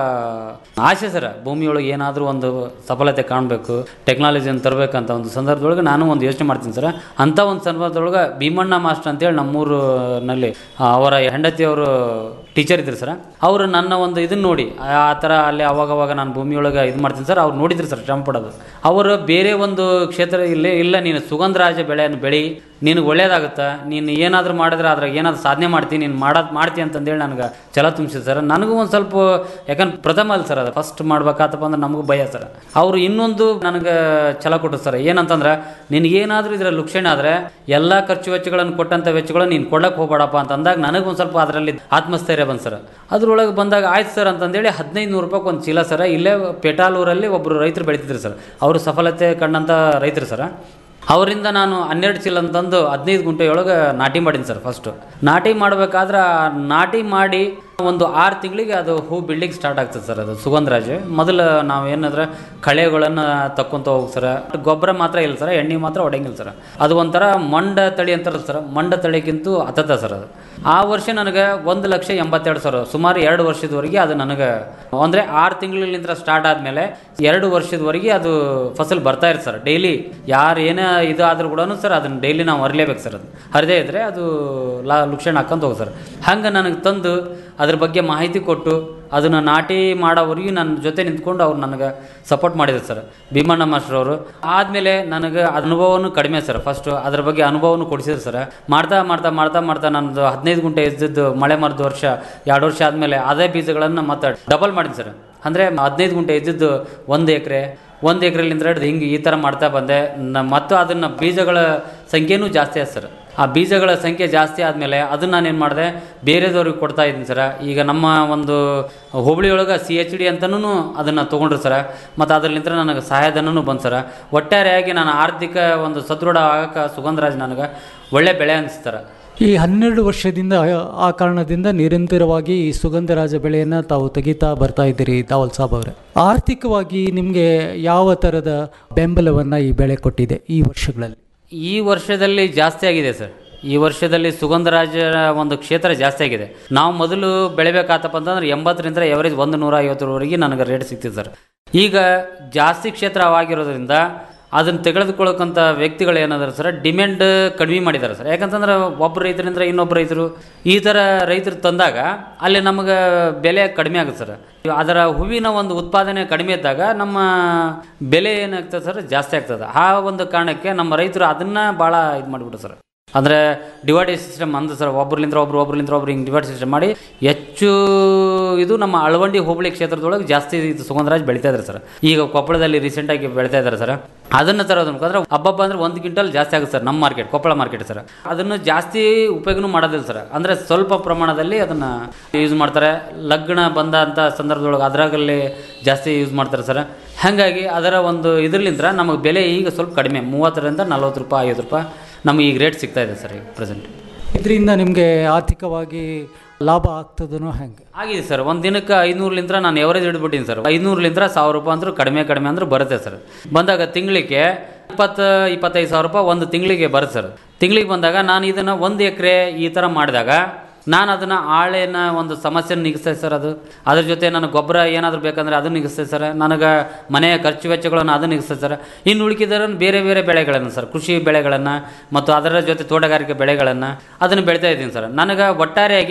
ಆಸೆ ಸರ್ ಭೂಮಿಯೊಳಗೆ ಏನಾದರೂ ಒಂದು ಸಫಲತೆ ಕಾಣಬೇಕು ಟೆಕ್ನಾಲಜಿಯನ್ನು ತರಬೇಕಂತ ಒಂದು ಸಂದರ್ಭದೊಳಗೆ ನಾನು ಒಂದು ಯೋಚನೆ ಮಾಡ್ತೀನಿ ಸರ್ ಅಂಥ ಒಂದು ಸಂದರ್ಭದೊಳಗೆ ಭೀಮಣ್ಣ ಮಾಸ್ಟರ್ ಅಂತೇಳಿ ನಮ್ಮೂರಿನಲ್ಲಿ ಅವರ ಹೆಂಡತಿಯವರು ಟೀಚರ್ ಇದ್ರು ಸರ್ ಅವರು ನನ್ನ ಒಂದು ಇದನ್ನ ನೋಡಿ ಆ ಥರ ಅಲ್ಲಿ ಅವಾಗವಾಗ ನಾನು ಭೂಮಿಯೊಳಗೆ ಇದು ಮಾಡ್ತೀನಿ ಸರ್ ಅವ್ರು ನೋಡಿದ್ರು ಸರ್ ಶ್ರಮ ಪಡೋದು ಅವರು ಬೇರೆ ಒಂದು ಕ್ಷೇತ್ರ ಇಲ್ಲಿ ಇಲ್ಲ ನೀನು ಸುಗಂಧರಾಜ ಬೆಳೆಯನ್ನು ಬೆಳಿ ನಿನಗೆ ಒಳ್ಳೇದಾಗುತ್ತೆ ನೀನು ಏನಾದರೂ ಮಾಡಿದ್ರೆ ಅದ್ರಾಗ ಏನಾದರೂ ಸಾಧನೆ ಮಾಡ್ತೀನಿ ನೀನು ಮಾಡೋದು ಮಾಡ್ತೀನಿ ಅಂತಂದೇಳಿ ನನಗೆ ಛಲ ತುಂಬಿಸಿದ್ರು ಸರ್ ನನಗೂ ಒಂದು ಸ್ವಲ್ಪ ಯಾಕಂದ್ರೆ ಪ್ರಥಮ ಅಲ್ಲ ಸರ್ ಅದು ಫಸ್ಟ್ ಮಾಡ್ಬೇಕಾತಪ್ಪ ಅಂದ್ರೆ ನಮಗೂ ಭಯ ಸರ್ ಅವರು ಇನ್ನೊಂದು ನನಗೆ ಛಲ ಕೊಟ್ಟರು ಸರ್ ಏನಂತಂದ್ರೆ ನಿನಗೇನಾದರೂ ಇದರ ಲುಕ್ಷಣೆ ಆದರೆ ಎಲ್ಲ ಖರ್ಚು ವೆಚ್ಚಗಳನ್ನು ಕೊಟ್ಟಂಥ ವೆಚ್ಚಗಳನ್ನು ನೀನು ಕೊಡಕ್ಕೆ ಹೋಗ್ಬೇಡಪ್ಪ ಅಂತ ಅಂದಾಗ ನನಗೆ ಒಂದು ಸ್ವಲ್ಪ ಅದರಲ್ಲಿ ಆತ್ಮಸ್ಥೈರ್ಯ ಬಂತು ಸರ್ ಅದ್ರೊಳಗೆ ಬಂದಾಗ ಆಯ್ತು ಸರ್ ಅಂತಂದೇಳಿ ಹದಿನೈದು ನೂರು ರೂಪಾಯಿ ಒಂದು ಚೀಲ ಸರ ಇಲ್ಲೇ ಪೆಟಾಲೂರಲ್ಲಿ ಒಬ್ಬರು ರೈತರು ಬೆಳೀತಿದ್ರು ಸರ್ ಅವರು ಸಫಲತೆ ಕಂಡಂಥ ರೈತರು ಸರ್ ಅವರಿಂದ ನಾನು ಹನ್ನೆರಡು ಚೀಲ ಅಂತಂದು ಹದಿನೈದು ಗುಂಟೆಯೊಳಗೆ ನಾಟಿ ಮಾಡೀನಿ ಸರ್ ಫಸ್ಟು ನಾಟಿ ಮಾಡಬೇಕಾದ್ರೆ ನಾಟಿ ಮಾಡಿ ಒಂದು ಆರು ತಿಂಗಳಿಗೆ ಅದು ಹೂ ಬಿಲ್ಡಿಂಗ್ ಸ್ಟಾರ್ಟ್ ಆಗ್ತದೆ ಸರ್ ಅದು ಸುಗಂಧರಾಜ್ ಮೊದಲು ನಾವು ಏನಂದ್ರೆ ಕಳೆಗಳನ್ನು ತಕ್ಕೊಂತ ಹೋಗಿ ಸರ್ ಗೊಬ್ಬರ ಮಾತ್ರ ಇಲ್ಲ ಸರ್ ಎಣ್ಣೆ ಮಾತ್ರ ಹೊಡೆಯಂಗಿಲ್ಲ ಸರ್ ಅದು ಒಂಥರ ಮಂಡ ತಳಿ ಅಂತಾರಲ್ಲ ಸರ್ ಮಂಡ ತಳಿಗಿಂತೂ ಹತ್ತದ ಸರ್ ಅದು ಆ ವರ್ಷ ನನಗೆ ಒಂದು ಲಕ್ಷ ಎಂಬತ್ತೆರಡು ಸಾವಿರ ಸುಮಾರು ಎರಡು ವರ್ಷದವರೆಗೆ ಅದು ನನಗೆ ಅಂದರೆ ಆರು ತಿಂಗಳಿಂದ ಸ್ಟಾರ್ಟ್ ಆದಮೇಲೆ ಎರಡು ವರ್ಷದವರೆಗೆ ಅದು ಫಸಲ್ ಬರ್ತಾ ಇರುತ್ತೆ ಸರ್ ಡೈಲಿ ಯಾರು ಏನೇ ಇದು ಆದ್ರೂ ಕೂಡ ಸರ್ ಅದನ್ನು ಡೈಲಿ ನಾವು ಹರಿಲೇಬೇಕು ಸರ್ ಅದು ಹರಿದೇ ಇದ್ರೆ ಅದು ಲಾ ಲುಕ್ಷಣ ಹಾಕೊಂತ ಹೋಗಿ ಸರ್ ಹಂಗೆ ನನಗೆ ತಂದು ಅದ್ರ ಬಗ್ಗೆ ಮಾಹಿತಿ ಕೊಟ್ಟು ಅದನ್ನು ನಾಟಿ ಮಾಡೋವರೆಗೂ ನನ್ನ ಜೊತೆ ನಿಂತ್ಕೊಂಡು ಅವ್ರು ನನಗೆ ಸಪೋರ್ಟ್ ಮಾಡಿದ್ರು ಸರ್ ಭೀಮಣ್ಣ ಮಾಸ್ಟರ್ ಅವರು ಆದಮೇಲೆ ನನಗೆ ಅನುಭವನೂ ಕಡಿಮೆ ಸರ್ ಫಸ್ಟು ಅದ್ರ ಬಗ್ಗೆ ಅನುಭವನೂ ಕೊಡಿಸಿದ್ರು ಸರ್ ಮಾಡ್ತಾ ಮಾಡ್ತಾ ಮಾಡ್ತಾ ಮಾಡ್ತಾ ನನ್ನದು ಹದಿನೈದು ಗುಂಟೆ ಇದ್ದಿದ್ದು ಮಳೆ ಮರದ ವರ್ಷ ಎರಡು ವರ್ಷ ಆದಮೇಲೆ ಅದೇ ಬೀಜಗಳನ್ನು ಮತ್ತೆ ಡಬಲ್ ಮಾಡಿದ್ವಿ ಸರ್ ಅಂದರೆ ಹದಿನೈದು ಗುಂಟೆ ಇದ್ದಿದ್ದು ಒಂದು ಎಕರೆ ಒಂದು ಎಕರೆಲಿಂದ ಹಿಡಿದು ಹಿಂಗೆ ಈ ಥರ ಮಾಡ್ತಾ ಬಂದೆ ನ- ಮತ್ತು ಅದನ್ನು ಬೀಜಗಳ ಸಂಖ್ಯೆನೂ ಜಾಸ್ತಿ ಆಯ್ತು ಸರ್ ಆ ಬೀಜಗಳ ಸಂಖ್ಯೆ ಜಾಸ್ತಿ ಆದಮೇಲೆ ಅದನ್ನು ನಾನೇನು ಮಾಡಿದೆ ಬೇರೆದವ್ರಿಗೆ ಕೊಡ್ತಾ ಇದ್ದೀನಿ ಸರ ಈಗ ನಮ್ಮ ಒಂದು ಹೋಬಳಿಯೊಳಗೆ ಸಿ ಎಚ್ ಡಿ ಅಂತನೂ ಅದನ್ನು ತೊಗೊಂಡ್ರು ಸರ ಮತ್ತು ಅದರಲ್ಲಿಂದ ನನಗೆ ಸಹಾಯಧನೂ ಬಂತು ಸರ ಒಟ್ಟಾರೆಯಾಗಿ ನಾನು ಆರ್ಥಿಕ ಒಂದು ಸದೃಢ ಆಗಕ್ಕೆ ಸುಗಂಧರಾಜ್ ನನಗೆ ಒಳ್ಳೆ ಬೆಳೆ ಅನಿಸ್ತಾರೆ ಈ ಹನ್ನೆರಡು ವರ್ಷದಿಂದ ಆ ಕಾರಣದಿಂದ ನಿರಂತರವಾಗಿ ಈ ಸುಗಂಧರಾಜ ಬೆಳೆಯನ್ನು ತಾವು ತೆಗಿತಾ ಬರ್ತಾ ಇದ್ದೀರಿ ದಾವಲ್ ಸಾಬ್ ಅವರೇ ಆರ್ಥಿಕವಾಗಿ ನಿಮಗೆ ಯಾವ ಥರದ ಬೆಂಬಲವನ್ನು ಈ ಬೆಳೆ ಕೊಟ್ಟಿದೆ ಈ ವರ್ಷಗಳಲ್ಲಿ ಈ ವರ್ಷದಲ್ಲಿ ಜಾಸ್ತಿ ಆಗಿದೆ ಸರ್ ಈ ವರ್ಷದಲ್ಲಿ ಸುಗಂಧರಾಜರ ಒಂದು ಕ್ಷೇತ್ರ ಜಾಸ್ತಿ ಆಗಿದೆ ನಾವು ಮೊದಲು ಬೆಳಿಬೇಕಾತಪ್ಪ ಅಂತಂದ್ರೆ ಎಂಬತ್ತರಿಂದ ಎವರೇಜ್ ಒಂದು ನೂರ ಐವತ್ತರವರೆಗೆ ನನಗೆ ರೇಟ್ ಸಿಗ್ತಿದೆ ಸರ್ ಈಗ ಜಾಸ್ತಿ ಕ್ಷೇತ್ರವಾಗಿರೋದ್ರಿಂದ ಅದನ್ನು ತೆಗೆದುಕೊಳ್ಳೋಕ್ಕಂಥ ವ್ಯಕ್ತಿಗಳು ಏನಾದ್ರು ಸರ್ ಡಿಮ್ಯಾಂಡ್ ಕಡಿಮೆ ಮಾಡಿದ್ದಾರೆ ಸರ್ ಯಾಕಂತಂದ್ರೆ ಒಬ್ಬ ರೈತರಿಂದ ಇನ್ನೊಬ್ಬ ರೈತರು ಈ ಥರ ರೈತರು ತಂದಾಗ ಅಲ್ಲಿ ನಮಗೆ ಬೆಲೆ ಕಡಿಮೆ ಆಗುತ್ತೆ ಸರ್ ಅದರ ಹೂವಿನ ಒಂದು ಉತ್ಪಾದನೆ ಕಡಿಮೆ ಇದ್ದಾಗ ನಮ್ಮ ಬೆಲೆ ಏನಾಗ್ತದೆ ಸರ್ ಜಾಸ್ತಿ ಆಗ್ತದೆ ಆ ಒಂದು ಕಾರಣಕ್ಕೆ ನಮ್ಮ ರೈತರು ಅದನ್ನು ಭಾಳ ಇದು ಮಾಡಿಬಿಟ್ಟು ಸರ್ ಅಂದರೆ ಡಿವೈಡೆಡ್ ಸಿಸ್ಟಮ್ ಅಂದ ಸರ್ ಒಬ್ರಲಿಂದ ಒಬ್ರು ಒಬ್ರಲಿಂದ ಒಬ್ರು ಹಿಂಗೆ ಡಿವೈಡ್ ಸಿಸ್ಟಮ್ ಮಾಡಿ ಹೆಚ್ಚು ಇದು ನಮ್ಮ ಅಳವಂಡಿ ಹೋಬಳಿ ಕ್ಷೇತ್ರದೊಳಗೆ ಜಾಸ್ತಿ ಇದು ಸುಗಂಧರಾಜ್ ಬೆಳಿತಾ ಇದ್ದಾರೆ ಸರ್ ಈಗ ಕೊಪ್ಪಳದಲ್ಲಿ ರೀಸೆಂಟಾಗಿ ಬೆಳಿತಾ ಇದ್ದಾರೆ ಸರ್ ಅದನ್ನು ತರೋದು ಅಂದ್ರೆ ಹಬ್ಬಬ್ಬ ಅಂದ್ರೆ ಒಂದು ಕ್ವಿಂಟಲ್ ಜಾಸ್ತಿ ಆಗುತ್ತೆ ಸರ್ ನಮ್ಮ ಮಾರ್ಕೆಟ್ ಕೊಪ್ಪಳ ಮಾರ್ಕೆಟ್ ಸರ್ ಅದನ್ನು ಜಾಸ್ತಿ ಉಪಯೋಗನೂ ಮಾಡೋದಿಲ್ಲ ಸರ್ ಅಂದರೆ ಸ್ವಲ್ಪ ಪ್ರಮಾಣದಲ್ಲಿ ಅದನ್ನು ಯೂಸ್ ಮಾಡ್ತಾರೆ ಲಗ್ನ ಬಂದಂಥ ಸಂದರ್ಭದೊಳಗೆ ಅದರಾಗಲ್ಲಿ ಜಾಸ್ತಿ ಯೂಸ್ ಮಾಡ್ತಾರೆ ಸರ್ ಹಾಗಾಗಿ ಅದರ ಒಂದು ಇದರ್ಲಿಂದ ನಮಗೆ ಬೆಲೆ ಈಗ ಸ್ವಲ್ಪ ಕಡಿಮೆ ಮೂವತ್ತರಿಂದ ನಲ್ವತ್ತು ರೂಪಾಯಿ ಐವತ್ತು ರೂಪಾಯಿ ನಮಗೆ ಈಗ ರೇಟ್ ಸಿಗ್ತಾ ಇದೆ ಸರ್ ಈಗ ಪ್ರೆಸೆಂಟ್ ಇದರಿಂದ ನಿಮಗೆ ಆರ್ಥಿಕವಾಗಿ ಲಾಭ ಆಗ್ತದನೋ ಹೆಂಗೆ ಆಗಿದೆ ಸರ್ ಒಂದು ದಿನಕ್ಕೆ ಐನೂರ್ಲಿಂದ ನಾನು ಎವರೇಜ್ ಹಿಡ್ಬಿಟ್ಟಿನಿ ಸರ್ ಐನೂರ್ಲಿಂದ ಸಾವಿರ ರೂಪಾಯಿ ಅಂದ್ರೆ ಕಡಿಮೆ ಕಡಿಮೆ ಅಂದ್ರೆ ಬರುತ್ತೆ ಸರ್ ಬಂದಾಗ ತಿಂಗಳಿಗೆ ಇಪ್ಪತ್ತು ಇಪ್ಪತ್ತೈದು ಸಾವಿರ ರೂಪಾಯಿ ಒಂದು ತಿಂಗಳಿಗೆ ಬರುತ್ತೆ ಸರ್ ತಿಂಗಳಿಗೆ ಬಂದಾಗ ನಾನು ಇದನ್ನು ಒಂದು ಎಕರೆ ಈ ಥರ ಮಾಡಿದಾಗ ನಾನು ಅದನ್ನು ಆಳೆನ ಒಂದು ಸಮಸ್ಯೆನ ನಿಗಿಸ್ತೇನೆ ಸರ್ ಅದು ಅದ್ರ ಜೊತೆ ನನಗೆ ಗೊಬ್ಬರ ಏನಾದರೂ ಬೇಕಂದ್ರೆ ಅದನ್ನು ನಿಗಿಸ್ತೇವೆ ಸರ್ ನನಗೆ ಮನೆಯ ಖರ್ಚು ವೆಚ್ಚಗಳನ್ನು ಅದನ್ನು ನಿಗಿಸ್ತೇವೆ ಸರ್ ಇನ್ನು ಉಳಿಕಿದರನ್ನು ಬೇರೆ ಬೇರೆ ಬೆಳೆಗಳನ್ನು ಸರ್ ಕೃಷಿ ಬೆಳೆಗಳನ್ನು ಮತ್ತು ಅದರ ಜೊತೆ ತೋಟಗಾರಿಕೆ ಬೆಳೆಗಳನ್ನು ಅದನ್ನು ಬೆಳಿತಾ ಇದ್ದೀನಿ ಸರ್ ನನಗೆ ಒಟ್ಟಾರೆಯಾಗಿ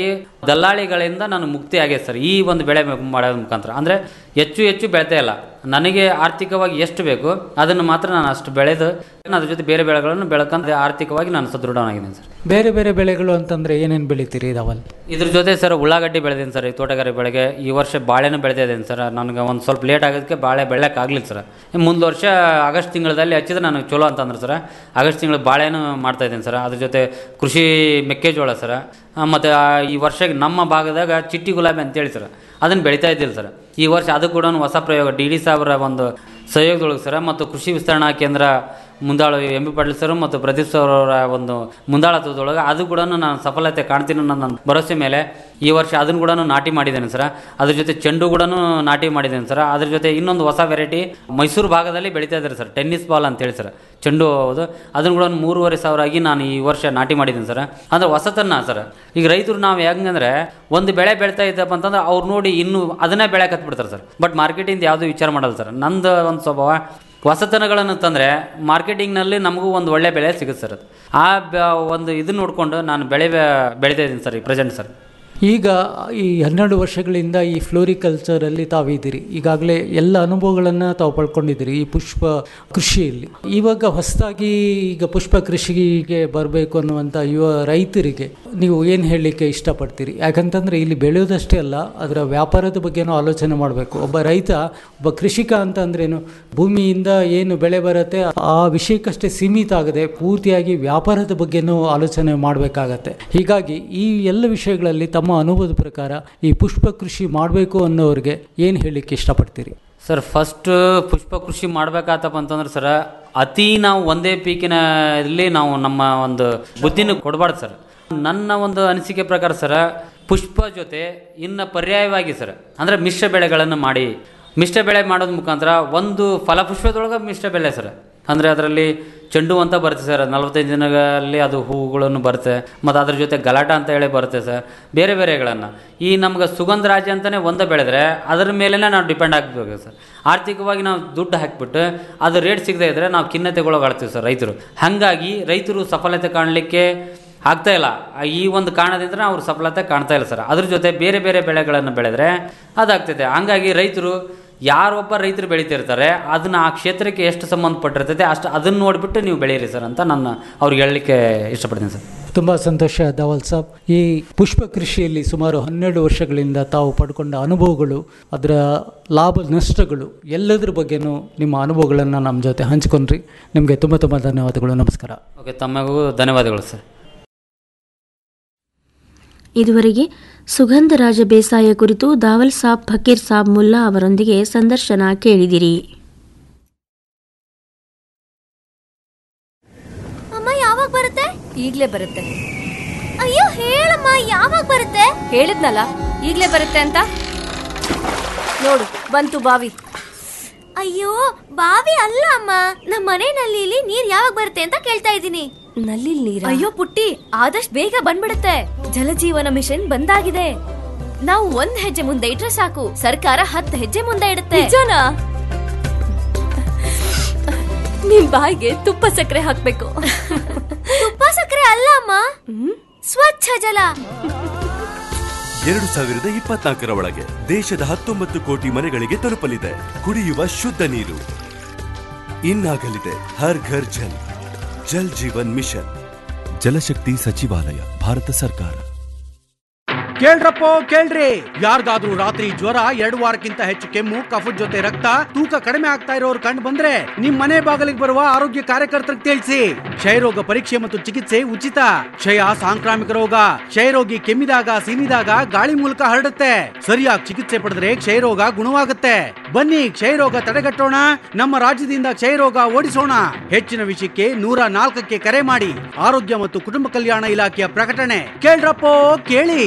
ದಲ್ಲಾಳಿಗಳಿಂದ ನಾನು ಮುಕ್ತಿ ಆಗಿದೆ ಸರ್ ಈ ಒಂದು ಬೆಳೆ ಮಾಡೋದ್ರ ಮುಖಾಂತರ ಅಂದರೆ ಹೆಚ್ಚು ಹೆಚ್ಚು ಬೆಳಿತಾ ಇಲ್ಲ ನನಗೆ ಆರ್ಥಿಕವಾಗಿ ಎಷ್ಟು ಬೇಕು ಅದನ್ನು ಮಾತ್ರ ನಾನು ಅಷ್ಟು ಬೆಳೆದು ಅದ್ರ ಜೊತೆ ಬೇರೆ ಬೆಳೆಗಳನ್ನು ಬೆಳ್ಕೊಂಡು ಆರ್ಥಿಕವಾಗಿ ನಾನು ಸದೃಢನಾಗಿದ್ದೀನಿ ಸರ್ ಬೇರೆ ಬೇರೆ ಬೆಳೆಗಳು ಅಂತಂದ್ರೆ ಏನೇನು ಬೆಳಿತೀರಿ ಧವಲ್ ಇದ್ರ ಜೊತೆ ಸರ್ ಉಳ್ಳಾಗಡ್ಡಿ ಬೆಳೆದೀನಿ ಸರ್ ಈ ತೋಟಗಾರಿಕೆ ಬೆಳೆಗೆ ಈ ವರ್ಷ ಬಾಳೆನೂ ಬೆಳೆತಾ ಇದ್ದೀನಿ ಸರ್ ನನಗೆ ಒಂದು ಸ್ವಲ್ಪ ಲೇಟ್ ಆಗೋದಕ್ಕೆ ಬಾಳೆ ಬೆಳೆಯೋಕೆ ಆಗಲಿಲ್ಲ ಸರ್ ಮುಂದೆ ವರ್ಷ ಆಗಸ್ಟ್ ತಿಂಗಳಲ್ಲಿ ಹಚ್ಚಿದ್ರೆ ನನಗೆ ಚಲೋ ಅಂತಂದ್ರೆ ಸರ್ ಆಗಸ್ಟ್ ತಿಂಗಳು ಬಾಳೆನೂ ಮಾಡ್ತಾ ಇದ್ದೀನಿ ಸರ್ ಅದ್ರ ಜೊತೆ ಕೃಷಿ ಮೆಕ್ಕೆಜೋಳ ಸರ್ ಮತ್ತು ಈ ವರ್ಷ ನಮ್ಮ ಭಾಗದಾಗ ಚಿಟ್ಟಿ ಗುಲಾಬಿ ಅಂತೇಳಿ ಸರ್ ಅದನ್ನು ಬೆಳೀತಾ ಇದ್ದಿಲ್ಲ ಸರ್ ಈ ವರ್ಷ ಅದು ಕೂಡ ಒಂದು ಹೊಸ ಪ್ರಯೋಗ ಡಿ ಡಿ ಸಾಹೇಬರ ಒಂದು ಸಹಯೋಗದೊಳಗೆ ಸರ್ ಮತ್ತು ಕೃಷಿ ವಿಸ್ತರಣಾ ಕೇಂದ್ರ ಮುಂದಾಳು ಎಂ ಬಿ ಪಾಟೀಲ್ ಸರ್ ಮತ್ತು ಪ್ರದೀಪ್ ಸರ್ ಅವರ ಒಂದು ಮುಂದಾಳತ್ವದೊಳಗೆ ಅದು ಕೂಡ ನಾನು ಸಫಲತೆ ಕಾಣ್ತೀನಿ ಅನ್ನೋ ನನ್ನ ಭರವಸೆ ಮೇಲೆ ಈ ವರ್ಷ ಅದನ್ನು ಕೂಡ ನಾಟಿ ಮಾಡಿದ್ದೇನೆ ಸರ್ ಅದ್ರ ಜೊತೆ ಚೆಂಡು ಕೂಡ ನಾಟಿ ಮಾಡಿದ್ದೇನೆ ಸರ್ ಅದ್ರ ಜೊತೆ ಇನ್ನೊಂದು ಹೊಸ ವೆರೈಟಿ ಮೈಸೂರು ಭಾಗದಲ್ಲಿ ಬೆಳೀತಾ ಇದ್ದಾರೆ ಸರ್ ಟೆನ್ನಿಸ್ ಬಾಲ್ ಅಂತೇಳಿ ಸರ್ ಚೆಂಡು ಹೌದು ಅದನ್ನು ಕೂಡ ಒಂದು ಮೂರುವರೆ ಸಾವಿರ ಆಗಿ ನಾನು ಈ ವರ್ಷ ನಾಟಿ ಮಾಡಿದ್ದೀನಿ ಸರ್ ಅಂದ್ರೆ ಹೊಸತನ್ನ ಸರ್ ಈಗ ರೈತರು ನಾವು ಹೆಂಗಂದ್ರೆ ಒಂದು ಬೆಳೆ ಬೆಳೀತಾ ಇದ್ದಪ್ಪ ಅಂತಂದ್ರೆ ಅವ್ರು ನೋಡಿ ಇನ್ನು ಅದನ್ನೇ ಬೆಳೆ ಕತ್ಬಿಡ್ತಾರೆ ಸರ್ ಬಟ್ ಮಾರ್ಕೆಟಿಂದ ಯಾವುದೂ ವಿಚಾರ ಮಾಡಲ್ಲ ಸರ್ ನಂದು ಒಂದು ಸ್ವಭಾವ ಹೊಸತನಗಳನ್ನು ತಂದರೆ ಮಾರ್ಕೆಟಿಂಗ್ನಲ್ಲಿ ನಮಗೂ ಒಂದು ಒಳ್ಳೆ ಬೆಳೆ ಸಿಗುತ್ತೆ ಸರ್ ಅದು ಆ ಬ- ಒಂದು ಇದನ್ನ ನೋಡಿಕೊಂಡು ನಾನು ಬೆಳೆ ಬೆಳೀತಾ ಇದ್ದೀನಿ ಸರ್ ಈ ಪ್ರೆಸೆಂಟ್ ಸರ್ ಈಗ ಈ ಹನ್ನೆರಡು ವರ್ಷಗಳಿಂದ ಈ ಫ್ಲೋರಿಕಲ್ಚರಲ್ಲಿ ತಾವಿದ್ದೀರಿ ಈಗಾಗಲೇ ಎಲ್ಲ ಅನುಭವಗಳನ್ನು ತಾವು ಪಡ್ಕೊಂಡಿದ್ದೀರಿ ಈ ಪುಷ್ಪ ಕೃಷಿಯಲ್ಲಿ ಇವಾಗ ಹೊಸದಾಗಿ ಈಗ ಪುಷ್ಪ ಕೃಷಿಗೆ ಬರಬೇಕು ಅನ್ನುವಂಥ ಯುವ ರೈತರಿಗೆ ನೀವು ಏನು ಹೇಳಲಿಕ್ಕೆ ಇಷ್ಟಪಡ್ತೀರಿ ಯಾಕಂತಂದರೆ ಇಲ್ಲಿ ಬೆಳೆಯೋದಷ್ಟೇ ಅಲ್ಲ ಅದರ ವ್ಯಾಪಾರದ ಬಗ್ಗೆನೂ ಆಲೋಚನೆ ಮಾಡಬೇಕು ಒಬ್ಬ ರೈತ ಒಬ್ಬ ಕೃಷಿಕ ಅಂತ ಅಂದ್ರೇನು ಭೂಮಿಯಿಂದ ಏನು ಬೆಳೆ ಬರುತ್ತೆ ಆ ವಿಷಯಕ್ಕಷ್ಟೇ ಸೀಮಿತ ಆಗದೆ ಪೂರ್ತಿಯಾಗಿ ವ್ಯಾಪಾರದ ಬಗ್ಗೆನೂ ಆಲೋಚನೆ ಮಾಡಬೇಕಾಗತ್ತೆ ಹೀಗಾಗಿ ಈ ಎಲ್ಲ ವಿಷಯಗಳಲ್ಲಿ ತಮ್ಮ ಅನುಭವದ ಪ್ರಕಾರ ಈ ಪುಷ್ಪ ಕೃಷಿ ಮಾಡಬೇಕು ಅನ್ನೋರಿಗೆ ಏನು ಹೇಳಲಿಕ್ಕೆ ಇಷ್ಟಪಡ್ತೀರಿ ಸರ್ ಫಸ್ಟ್ ಪುಷ್ಪ ಕೃಷಿ ಮಾಡ್ಬೇಕಾತಪ್ಪ ಅಂತಂದ್ರೆ ಸರ್ ಅತಿ ನಾವು ಒಂದೇ ಪೀಕಿನ ಇಲ್ಲಿ ನಾವು ನಮ್ಮ ಒಂದು ಬುದ್ಧಿನ ಕೊಡಬಾರ್ದು ಸರ್ ನನ್ನ ಒಂದು ಅನಿಸಿಕೆ ಪ್ರಕಾರ ಸರ್ ಪುಷ್ಪ ಜೊತೆ ಇನ್ನು ಪರ್ಯಾಯವಾಗಿ ಸರ್ ಅಂದರೆ ಮಿಶ್ರ ಬೆಳೆಗಳನ್ನು ಮಾಡಿ ಮಿಶ್ರ ಬೆಳೆ ಮಾಡೋದ್ರ ಮುಖಾಂತರ ಒಂದು ಫಲಪುಷ್ಪದೊಳಗೆ ಮಿಶ್ರ ಬೆಳೆ ಸರ್ ಅಂದರೆ ಅದರಲ್ಲಿ ಚೆಂಡು ಅಂತ ಬರುತ್ತೆ ಸರ್ ನಲವತ್ತೈದು ದಿನಗಳಲ್ಲಿ ಅದು ಹೂವುಗಳನ್ನು ಬರುತ್ತೆ ಮತ್ತು ಅದ್ರ ಜೊತೆ ಗಲಾಟ ಅಂತ ಹೇಳಿ ಬರುತ್ತೆ ಸರ್ ಬೇರೆ ಬೇರೆಗಳನ್ನು ಈ ನಮ್ಗೆ ಸುಗಂಧ ರಾಜ್ಯ ಅಂತಲೇ ಒಂದೇ ಬೆಳೆದ್ರೆ ಅದ್ರ ಮೇಲೇ ನಾವು ಡಿಪೆಂಡ್ ಆಗಬೇಕು ಸರ್ ಆರ್ಥಿಕವಾಗಿ ನಾವು ದುಡ್ಡು ಹಾಕಿಬಿಟ್ಟು ಅದು ರೇಟ್ ಸಿಗದೇ ಇದ್ದರೆ ನಾವು ಖಿನ್ನತೆಗೊಳಗಾಡ್ತೀವಿ ಸರ್ ರೈತರು ಹಾಗಾಗಿ ರೈತರು ಸಫಲತೆ ಕಾಣಲಿಕ್ಕೆ ಆಗ್ತಾ ಇಲ್ಲ ಆ ಈ ಒಂದು ಕಾರಣದಿಂದ ಅವ್ರು ಸಫಲತೆ ಕಾಣ್ತಾ ಇಲ್ಲ ಸರ್ ಅದ್ರ ಜೊತೆ ಬೇರೆ ಬೇರೆ ಬೆಳೆಗಳನ್ನು ಬೆಳೆದ್ರೆ ಅದಾಗ್ತದೆ ಹಂಗಾಗಿ ರೈತರು ಯಾರೊಬ್ಬ ರೈತರು ಬೆಳೀತಿರ್ತಾರೆ ಅದನ್ನ ಆ ಕ್ಷೇತ್ರಕ್ಕೆ ಎಷ್ಟು ಸಂಬಂಧಪಟ್ಟಿರ್ತೈತೆ ಅಷ್ಟು ಅದನ್ನು ನೋಡಿಬಿಟ್ಟು ನೀವು ಬೆಳೀರಿ ಸರ್ ಅಂತ ನಾನು ಅವ್ರಿಗೆ ಹೇಳಲಿಕ್ಕೆ ಇಷ್ಟಪಡ್ತೀನಿ ಸರ್ ತುಂಬ ಸಂತೋಷ ಧವಲ್ ಸಾಬ್ ಈ ಪುಷ್ಪ ಕೃಷಿಯಲ್ಲಿ ಸುಮಾರು ಹನ್ನೆರಡು ವರ್ಷಗಳಿಂದ ತಾವು ಪಡ್ಕೊಂಡ ಅನುಭವಗಳು ಅದರ ಲಾಭ ನಷ್ಟಗಳು ಎಲ್ಲದರ ಬಗ್ಗೆನೂ ನಿಮ್ಮ ಅನುಭವಗಳನ್ನು ನಮ್ಮ ಜೊತೆ ಹಂಚ್ಕೊಂಡ್ರಿ ನಿಮಗೆ ತುಂಬ ತುಂಬ ಧನ್ಯವಾದಗಳು ನಮಸ್ಕಾರ ಓಕೆ ತಮಗೂ ಧನ್ಯವಾದಗಳು ಸರ್ ಇದುವರೆಗೆ ಸುಗಂಧರಾಜ ಬೇಸಾಯ ಕುರಿತು ದಾವಲ್ ಸಾಬ್ ಫಕೀರ್ ಸಾಬ್ ಮುಲ್ಲಾ ಅವರೊಂದಿಗೆ ಸಂದರ್ಶನ ಕೇಳಿದಿರಿ ಅಮ್ಮ ಯಾವಾಗ ಬರುತ್ತೆ ಈಗ್ಲೇ ಬರುತ್ತೆ ಅಯ್ಯೋ ಹೇಳಮ್ಮ ಯಾವಾಗ ಬರುತ್ತೆ ಹೇಳಿದ್ನಲ್ಲ ಈಗ್ಲೇ ಬರುತ್ತೆ ಅಂತ ನೋಡು ಬಂತು ಬಾವಿ ಅಯ್ಯೋ ಬಾವಿ ಅಲ್ಲ ಅಮ್ಮ ನಮ್ಮ ಮನೆ ನಲ್ಲಿಲಿ ನೀರ್ ಯಾವಾಗ ಬರುತ್ತೆ ಅಂತ ಕೇಳ್ತಾ ಇದ್ದೀನಿ ನಲ್ಲಿ ನೀರ ಅಯ್ಯೋ ಪುಟ್ಟಿ ಆದಷ್ಟು ಬೇಗ ಬಂದ್ಬಿಡುತ್ತೆ ಜಲಜೀವನ ಮಿಷನ್ ಬಂದಾಗಿದೆ ನಾವು ಒಂದ್ ಹೆಜ್ಜೆ ಮುಂದೆ ಇಟ್ರೆ ಸಾಕು ಸರ್ಕಾರ ಹತ್ತು ಹೆಜ್ಜೆ ಮುಂದೆ ಇಡುತ್ತೆ ನಿಜನಾ ನಿನ್ ಬಾಯಿಗೆ ತುಪ್ಪ ಸಕ್ಕರೆ ಹಾಕ್ಬೇಕು ತುಪ್ಪ ಸಕ್ಕರೆ ಅಲ್ಲ ಅಮ್ಮ ಸ್ವಚ್ಛ ಜಲ ಎರಡು ಸಾವಿರದ ಇಪ್ಪತ್ನಾಲ್ಕರ ಒಳಗೆ ದೇಶದ ಹತ್ತೊಂಬತ್ತು ಕೋಟಿ ಮನೆಗಳಿಗೆ ತಲುಪಲಿದೆ ಕುಡಿಯುವ ಶುದ್ಧ ನೀರು ಇನ್ನಾಗಲಿದೆ ಹರ್ ಘರ್ ಜಲ್ ಜಲ್ ಜೀವನ್ ಮಿಷನ್ ಜಲಶಕ್ತಿ ಸಚಿವಾಲಯ ಭಾರತ ಸರ್ಕಾರ ಕೇಳ್ರಪ್ಪೋ ಕೇಳ್ರಿ ಯಾರಿಗಾದ್ರೂ ರಾತ್ರಿ ಜ್ವರ ಎರಡು ವಾರಕ್ಕಿಂತ ಹೆಚ್ಚು ಕೆಮ್ಮು ಕಫದ ಜೊತೆ ರಕ್ತ ತೂಕ ಕಡಿಮೆ ಆಗ್ತಾ ಇರೋರು ಕಂಡು ಬಂದ್ರೆ ನಿಮ್ ಮನೆ ಬಾಗಿಲಿಗೆ ಬರುವ ಆರೋಗ್ಯ ಕಾರ್ಯಕರ್ತರಿಗೆ ತಿಳಿಸಿ ಕ್ಷಯರೋಗ ಪರೀಕ್ಷೆ ಮತ್ತು ಚಿಕಿತ್ಸೆ ಉಚಿತ ಕ್ಷಯ ಸಾಂಕ್ರಾಮಿಕ ರೋಗ ಕ್ಷಯರೋಗಿ ಕೆಮ್ಮಿದಾಗ ಸೀನಿದಾಗ ಗಾಳಿ ಮೂಲಕ ಹರಡುತ್ತೆ ಸರಿಯಾಗಿ ಚಿಕಿತ್ಸೆ ಪಡೆದ್ರೆ ಕ್ಷಯರೋಗ ಗುಣವಾಗುತ್ತೆ ಬನ್ನಿ ಕ್ಷಯರೋಗ ತಡೆಗಟ್ಟೋಣ ನಮ್ಮ ರಾಜ್ಯದಿಂದ ಕ್ಷಯರೋಗ ಓಡಿಸೋಣ ಹೆಚ್ಚಿನ ವಿಷಯಕ್ಕೆ ನೂರ ನಾಲ್ಕಕ್ಕೆ ಕರೆ ಮಾಡಿ ಆರೋಗ್ಯ ಮತ್ತು ಕುಟುಂಬ ಕಲ್ಯಾಣ ಇಲಾಖೆಯ ಪ್ರಕಟಣೆ ಕೇಳ್ರಪ್ಪೋ ಕೇಳಿ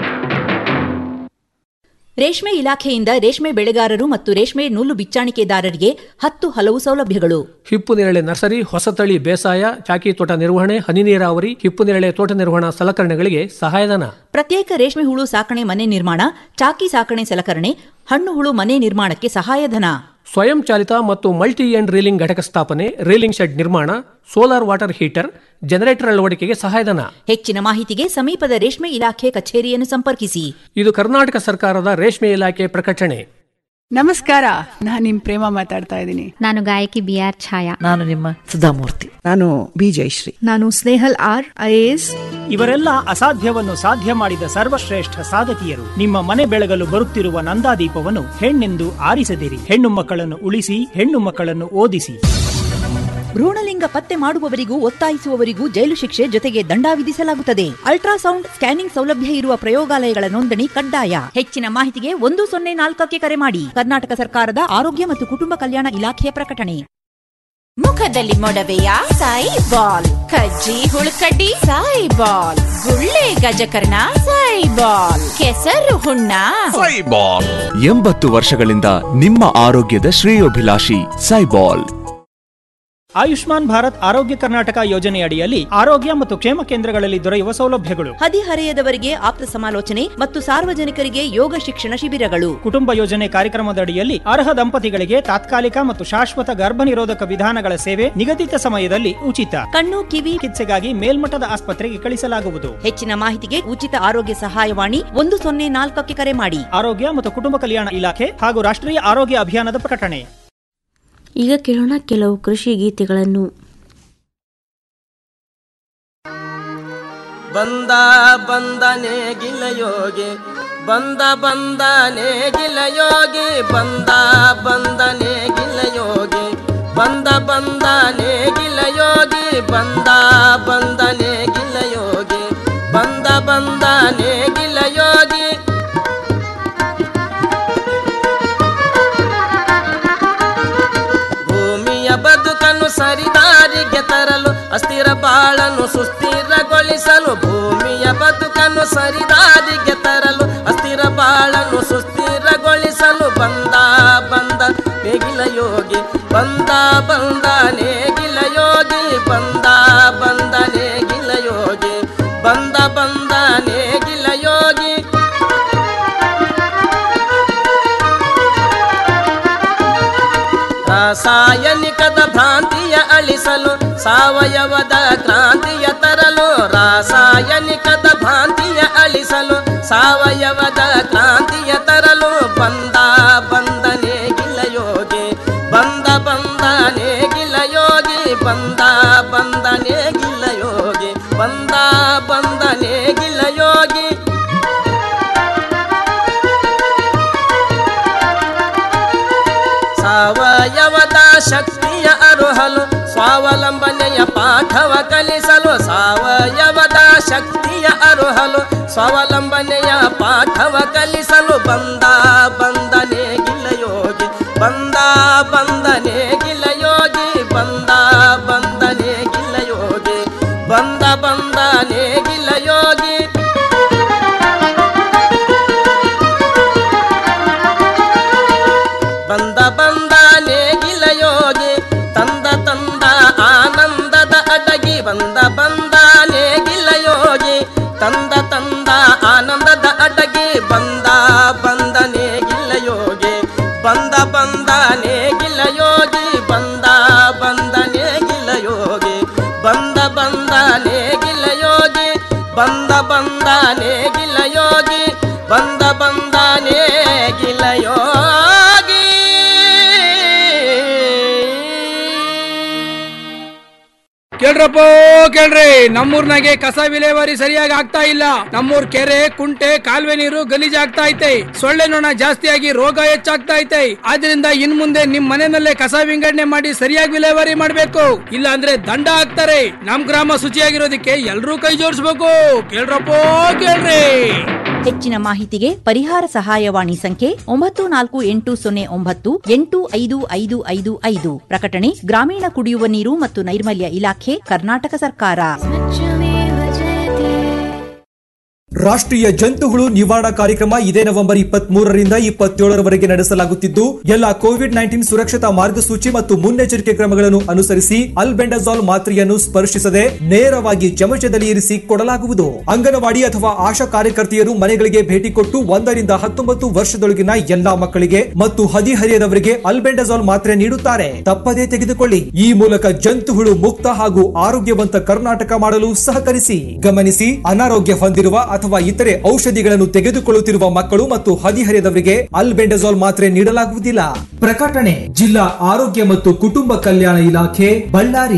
ರೇಷ್ಮೆ ಇಲಾಖೆಯಿಂದ ರೇಷ್ಮೆ ಬೆಳೆಗಾರರು ಮತ್ತು ರೇಷ್ಮೆ ನೂಲು ಬಿಚ್ಚಾಣಿಕೆದಾರರಿಗೆ ಹತ್ತು ಹಲವು ಸೌಲಭ್ಯಗಳು ಹಿಪ್ಪು ನೇರಳೆ ನರ್ಸರಿ ಹೊಸತಳಿ ಬೇಸಾಯ ಚಾಕಿ ತೋಟ ನಿರ್ವಹಣೆ ಹನಿ ನೀರಾವರಿ ಹಿಪ್ಪು ನೇರಳೆ ತೋಟ ನಿರ್ವಹಣಾ ಸಲಕರಣೆಗಳಿಗೆ ಸಹಾಯಧನ ಪ್ರತ್ಯೇಕ ರೇಷ್ಮೆ ಹುಳು ಸಾಕಣೆ ಮನೆ ನಿರ್ಮಾಣ ಚಾಕಿ ಸಾಕಣೆ ಸಲಕರಣೆ ಹಣ್ಣು ಹುಳು ಮನೆ ನಿರ್ಮಾಣಕ್ಕೆ ಸಹಾಯಧನ ಸ್ವಯಂ ಚಾಲಿತ ಮತ್ತು ಮಲ್ಟಿ ಎಂಡ್ ರೀಲಿಂಗ್ ಘಟಕ ಸ್ಥಾಪನೆ ರೀಲಿಂಗ್ ಶೆಡ್ ನಿರ್ಮಾಣ ಸೋಲಾರ್ ವಾಟರ್ ಹೀಟರ್ ಜನರೇಟರ್ ಅಳವಡಿಕೆಗೆ ಸಹಾಯಧನ ಹೆಚ್ಚಿನ ಮಾಹಿತಿಗೆ ಸಮೀಪದ ರೇಷ್ಮೆ ಇಲಾಖೆ ಕಚೇರಿಯನ್ನು ಸಂಪರ್ಕಿಸಿ ಇದು ಕರ್ನಾಟಕ ಸರ್ಕಾರದ ರೇಷ್ಮೆ ಇಲಾಖೆ ಪ್ರಕಟಣೆ ನಮಸ್ಕಾರ ನಾನು ನಿಮ್ ಪ್ರೇಮ ಮಾತಾಡ್ತಾ ಇದ್ದೀನಿ ನಾನು ಗಾಯಕಿ ಬಿ ಆರ್ ಛಾಯಾ ನಾನು ನಿಮ್ಮ ಸುಧಾಮೂರ್ತಿ ನಾನು ಬಿ ಜಯಶ್ರೀ ನಾನು ಸ್ನೇಹಲ್ ಆರ್ ಐಎಎಸ್ ಇವರೆಲ್ಲ ಅಸಾಧ್ಯವನ್ನು ಸಾಧ್ಯ ಮಾಡಿದ ಸರ್ವಶ್ರೇಷ್ಠ ಸಾಧಕಿಯರು ನಿಮ್ಮ ಮನೆ ಬೆಳಗಲು ಬರುತ್ತಿರುವ ನಂದಾದೀಪವನ್ನು ಹೆಣ್ಣೆಂದು ಆರಿಸದಿರಿ ಹೆಣ್ಣು ಮಕ್ಕಳನ್ನು ಉಳಿಸಿ ಹೆಣ್ಣು ಮಕ್ಕಳನ್ನು ಓದಿಸಿ ಭ್ರೂಣಲಿಂಗ ಪತ್ತೆ ಮಾಡುವವರಿಗೂ ಒತ್ತಾಯಿಸುವವರಿಗೂ ಜೈಲು ಶಿಕ್ಷೆ ಜೊತೆಗೆ ದಂಡ ವಿಧಿಸಲಾಗುತ್ತದೆ ಅಲ್ಟ್ರಾಸೌಂಡ್ ಸ್ಕ್ಯಾನಿಂಗ್ ಸೌಲಭ್ಯ ಇರುವ ಪ್ರಯೋಗಾಲಯಗಳ ನೋಂದಣಿ ಕಡ್ಡಾಯ ಹೆಚ್ಚಿನ ಮಾಹಿತಿಗೆ ಒಂದು ಸೊನ್ನೆ ನಾಲ್ಕಕ್ಕೆ ಕರೆ ಮಾಡಿ ಕರ್ನಾಟಕ ಸರ್ಕಾರದ ಆರೋಗ್ಯ ಮತ್ತು ಕುಟುಂಬ ಕಲ್ಯಾಣ ಇಲಾಖೆಯ ಪ್ರಕಟಣೆ ಮುಖದಲ್ಲಿ ಮೊಡವೆಯ ಸಾಯಿ ಬಾಲ್ ಕಜ್ಜಿ ಹುಳುಕಡ್ಡಿ ಸಾಯಿ ಬಾಲ್ ಗುಳ್ಳೆ ಗಜಕರ್ಣ ಸಾಯಿ ಬಾಲ್ ಕೆಸರು ಹುಣ್ಣ ಸೈಬಾಲ್ ಎಂಬತ್ತು ವರ್ಷಗಳಿಂದ ನಿಮ್ಮ ಆರೋಗ್ಯದ ಶ್ರೇಯೋಭಿಲಾಷಿ ಸೈಬಾಲ್ ಆಯುಷ್ಮಾನ್ ಭಾರತ್ ಆರೋಗ್ಯ ಕರ್ನಾಟಕ ಯೋಜನೆಯಡಿಯಲ್ಲಿ ಆರೋಗ್ಯ ಮತ್ತು ಕ್ಷೇಮ ಕೇಂದ್ರಗಳಲ್ಲಿ ದೊರೆಯುವ ಸೌಲಭ್ಯಗಳು ಹದಿಹರೆಯದವರಿಗೆ ಆಪ್ತ ಸಮಾಲೋಚನೆ ಮತ್ತು ಸಾರ್ವಜನಿಕರಿಗೆ ಯೋಗ ಶಿಕ್ಷಣ ಶಿಬಿರಗಳು ಕುಟುಂಬ ಯೋಜನೆ ಕಾರ್ಯಕ್ರಮದಡಿಯಲ್ಲಿ ಅರ್ಹ ದಂಪತಿಗಳಿಗೆ ತಾತ್ಕಾಲಿಕ ಮತ್ತು ಶಾಶ್ವತ ಗರ್ಭನಿರೋಧಕ ವಿಧಾನಗಳ ಸೇವೆ ನಿಗದಿತ ಸಮಯದಲ್ಲಿ ಉಚಿತ ಕಣ್ಣು ಕಿವಿ ಚಿಕಿತ್ಸೆಗಾಗಿ ಮೇಲ್ಮಟ್ಟದ ಆಸ್ಪತ್ರೆಗೆ ಕಳಿಸಲಾಗುವುದು ಹೆಚ್ಚಿನ ಮಾಹಿತಿಗೆ ಉಚಿತ ಆರೋಗ್ಯ ಸಹಾಯವಾಣಿ ಒಂದು ಸೊನ್ನೆ ನಾಲ್ಕಕ್ಕೆ ಕರೆ ಮಾಡಿ ಆರೋಗ್ಯ ಮತ್ತು ಕುಟುಂಬ ಕಲ್ಯಾಣ ಇಲಾಖೆ ಹಾಗೂ ರಾಷ್ಟ್ರೀಯ ಆರೋಗ್ಯ ಅಭಿಯಾನದ ಪ್ರಕಟಣೆ ಈಗ ಕೇಳೋಣ ಕೆಲವು ಕೃಷಿ ಗೀತೆಗಳನ್ನು ಬಂದ ಬಂದನೆ ಗಿಲಯೋಗಿ ಬಂದ ಬಂದನೆ ಗಿಲಯೋಗಿ ಬಂದ ಬಂದನೆ ಗಿಲಯೋಗಿ ಬಂದ ಬಂದನೆ ಗಿಲಯೋಗಿ ಬಂದ ಬಂದನೆ ಗಿಲಯೋಗಿ ಬಂದ ಬಂದನೆ ಗಿಲಯೋಗಿ ಭೂಮಿಯ ಬದುಕನ್ನು ಸರಿದಾರಿಗೆ ತರಲು ಅಸ್ಥಿರ ಬಾಳನ್ನು ಸುಸ್ಥಿರಗೊಳಿಸಲು ಭೂಮಿಯ ಬದುಕನ್ನು ಸರಿದಾರಿಗೆ ತರಲು ಅಸ್ಥಿರ ಬಾಳನ್ನು ಸುಸ್ಥಿರಗೊಳಿಸಲು ಬಂದ ಬಂದ ನೇಗಿಲ ಯೋಗಿ ಬಂದ ಬಂದ ನೇಗಿಲ ಯೋಗಿ ಬಂದ ಬಂದ ನೇಗಿಲ ಯೋಗಿ ಬಂದ ಬಂದ ನೇಗಿಲ ಯೋಗಿ ರಾಸಾಯನಿಕದ ಭ್ರಾಂತಿಯ ಅಳಿಸಲು ಸಾವಯವದ ಕ್ರಾಂತಿಯ ತರಲು ರಾಸಾಯನಿಕದ ಭ್ರಾಂತಿಯ ಅಳಿಸಲು ಸಾವಯವದ ಕ್ರಾಂತಿಯ ತರಲು ಬಂದ ಬಂದನೆ ಗಿಲಯೋಗಿ ಬಂದ ಬಂದನೆ ಗಿಲಯೋಗಿ ಬಂದ ಬಂದನೆ ಗಿಲಯೋಗಿ ಬಂದ ಬಂದನೆ ಗಿಲಯೋಗಿ ಸಾವಯವದ ಶಕ್ತಿಯ ಅರುಹಲು ಸ್ವಾವಲಂಬನೆಯ ಪಾಠವ ಕಲಿಸಲು ಸಾವಯವದ ಶಕ್ತಿಯ ಅರುಹಲು ಸ್ವಾವಲಂಬನೆಯ ಪಾಠವ ಕಲಿಸಲು ಬಂದ ಬಂದನೆ ಗಿಲಯೋಗಿ ಬಂದ ಬಂದನೆ ಗಿಲಯೋಗಿ ಬಂದ ಬಂದನೆ ಗಿಲಯೋಗಿ ಬಂದ ಬಂದನೆ ಗಿಲಯೋಗಿ ಬಂದ ಬಂದ ನೇಗಿಲ ಯೋಗಿ ತಂದ ತಂದ ಆನಂದದ ಅಡಗಿ ಬಂದ ಬಂದ ನೇಗಿಲ ಯೋಗಿ ತಂದ ತಂದ ಆನಂದದ ಅಡಗಿ ಬಂದ ಬಂದ ನೇಗಿಲ ಯೋಗಿ ಬಂದ ಬಂದ ನೇಗಿಲ ಯೋಗಿ ಬಂದ ಬಂದ ನೇಗಿಲ ಯೋಗಿ ಬಂದ ಬಂದ ನೇಗಿಲ ಯೋಗಿ ಬಂದ ಬಂದ ನೇಗಿಲ ಯೋಗಿ ಬಂದ ಬಂದ ನೇಗಿಲ ಯೋಗಿ ಕೇಳ್ರಪ್ಪ ಕೇಳ್ರಿ ನಮ್ಮೂರ್ನಾಗೆ ಕಸ ವಿಲೇವಾರಿ ಸರಿಯಾಗಿ ಆಗ್ತಾ ಇಲ್ಲ ನಮ್ಮೂರ್ ಕೆರೆ ಕುಂಟೆ ಕಾಲುವೆ ನೀರು ಗಲೀಜ್ ಆಗ್ತಾ ಐತೆ ಸೊಳ್ಳೆ ನೊಣ ಜಾಸ್ತಿಯಾಗಿ ರೋಗ ಹೆಚ್ಚಾಗ್ತಾ ಐತೆ ಆದ್ರಿಂದ ಇನ್ ಮುಂದೆ ನಿಮ್ ಮನೆಯಲ್ಲೇ ಕಸ ವಿಂಗಡಣೆ ಮಾಡಿ ಸರಿಯಾಗಿ ವಿಲೇವಾರಿ ಮಾಡ್ಬೇಕು ಇಲ್ಲ ಅಂದ್ರೆ ದಂಡ ಹಾಕ್ತಾರೆ ನಮ್ ಗ್ರಾಮ ಶುಚಿಯಾಗಿರೋದಕ್ಕೆ ಎಲ್ರೂ ಕೈ ಜೋಡಿಸ್ಬೇಕು ಕೇಳ್ರಪ್ಪ ಕೇಳ್ರಿ ಹೆಚ್ಚಿನ ಮಾಹಿತಿಗೆ ಪರಿಹಾರ ಸಹಾಯವಾಣಿ ಸಂಖ್ಯೆ ಒಂಬತ್ತು ನಾಲ್ಕು ಎಂಟು ಸೊನ್ನೆ ಒಂಬತ್ತು ಎಂಟು ಐದು ಐದು ಐದು ಐದು ಪ್ರಕಟಣೆ ಗ್ರಾಮೀಣ ಕುಡಿಯುವ ನೀರು ಮತ್ತು ನೈರ್ಮಲ್ಯ ಇಲಾಖೆ ಕರ್ನಾಟಕ ಸರ್ಕಾರ ರಾಷ್ಟ್ರೀಯ ಜಂತುಹುಳು ನಿವಾರಣಾ ಕಾರ್ಯಕ್ರಮ ಇದೇ ನವೆಂಬರ್ ಇಪ್ಪತ್ತ್ ಮೂರರಿಂದ ಇಪ್ಪತ್ತೇಳರವರೆಗೆ ನಡೆಸಲಾಗುತ್ತಿದ್ದು ಎಲ್ಲ ಕೋವಿಡ್ ನೈನ್ಟೀನ್ ಸುರಕ್ಷತಾ ಮಾರ್ಗಸೂಚಿ ಮತ್ತು ಮುನ್ನೆಚ್ಚರಿಕೆ ಕ್ರಮಗಳನ್ನು ಅನುಸರಿಸಿ ಅಲ್ಬೆಂಡಜಾಲ್ ಮಾತ್ರೆಯನ್ನು ಸ್ಪರ್ಶಿಸದೆ ನೇರವಾಗಿ ಚಮಚದಲ್ಲಿ ಇರಿಸಿ ಕೊಡಲಾಗುವುದು ಅಂಗನವಾಡಿ ಅಥವಾ ಆಶಾ ಕಾರ್ಯಕರ್ತೆಯರು ಮನೆಗಳಿಗೆ ಭೇಟಿ ಕೊಟ್ಟು ಒಂದರಿಂದ ಹತ್ತೊಂಬತ್ತು ವರ್ಷದೊಳಗಿನ ಎಲ್ಲಾ ಮಕ್ಕಳಿಗೆ ಮತ್ತು ಹದಿಹರಿಯದವರಿಗೆ ಅಲ್ಬೆಂಡಜಾಲ್ ಮಾತ್ರೆ ನೀಡುತ್ತಾರೆ ತಪ್ಪದೇ ತೆಗೆದುಕೊಳ್ಳಿ ಈ ಮೂಲಕ ಜಂತುಹುಳು ಮುಕ್ತ ಹಾಗೂ ಆರೋಗ್ಯವಂತ ಕರ್ನಾಟಕ ಮಾಡಲು ಸಹಕರಿಸಿ ಗಮನಿಸಿ ಅನಾರೋಗ್ಯ ಹೊಂದಿರುವ ಅಥವಾ ಇತರೆ ಔಷಧಿಗಳನ್ನು ತೆಗೆದುಕೊಳ್ಳುತ್ತಿರುವ ಮಕ್ಕಳು ಮತ್ತು ಹದಿಹರೆಯದವರಿಗೆ ಅಲ್ಬೆಂಡಜಾಲ್ ಮಾತ್ರೆ ನೀಡಲಾಗುವುದಿಲ್ಲ ಪ್ರಕಟಣೆ ಜಿಲ್ಲಾ ಆರೋಗ್ಯ ಮತ್ತು ಕುಟುಂಬ ಕಲ್ಯಾಣ ಇಲಾಖೆ ಬಳ್ಳಾರಿ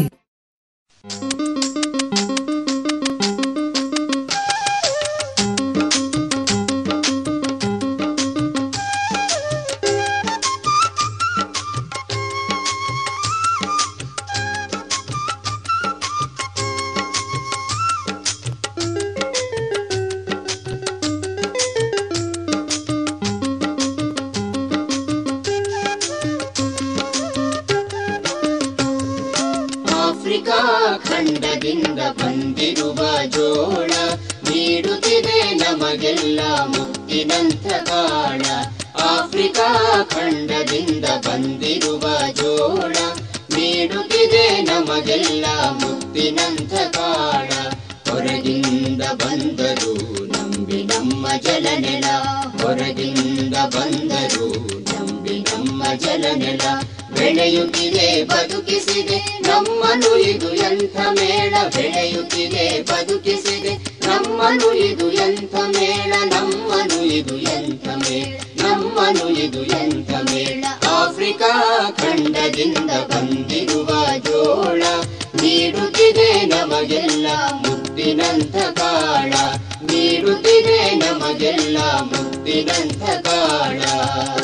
ಆಫ್ರಿಕಾ ಖಂಡದಿಂದ ಬಂದಿರುವ ಜೋಳ ನೀಡುತ್ತಿದೆ ನಮಗೆಲ್ಲ ಮುತ್ತಿನಂಥ ಕಾಳ ಆಫ್ರಿಕಾ ಖಂಡದಿಂದ ಬಂದಿರುವ ಜೋಳ ನೀಡುತ್ತಿದೆ ನಮಗೆಲ್ಲ ಮುತ್ತಿನಂಥ ಕಾಳ ಹೊರಗಿಂದ ಬಂದರು ನಂಬಿ ನಮ್ಮ ಜಲನೆಲ ಹೊರಗಿಂದ ಬಂದರು ನಂಬಿ ನಮ್ಮ ಜಲನೆಲ ಬೆಳೆಯುತ್ತಿದೆ ಬದುಕಿಸಿದೆ ನಮ್ಮನು ಇದು ಎಂಥ ಮೇಳ ಬೆಳೆಯುತ್ತಿದೆ ಬದುಕಿಸಿದೆ ನಮ್ಮನು ಇದು ಎಂಥ ಮೇಳ ನಮ್ಮನು ಇದು ಎಂಥ ಮೇಳ ನಮ್ಮನು ಇದು ಎಂಥ ಮೇಳ ಆಫ್ರಿಕಾ ಖಂಡದಿಂದ ಬಂದಿರುವ ಜೋಳ ನೀಡುತ್ತಿದೆ ನಮಗೆಲ್ಲ ಮುತ್ತಿನಂಥ ಕಾಳ ನೀಡುತ್ತಿದೆ ನಮಗೆಲ್ಲ ಮುತ್ತಿನಂಥ ಕಾಳ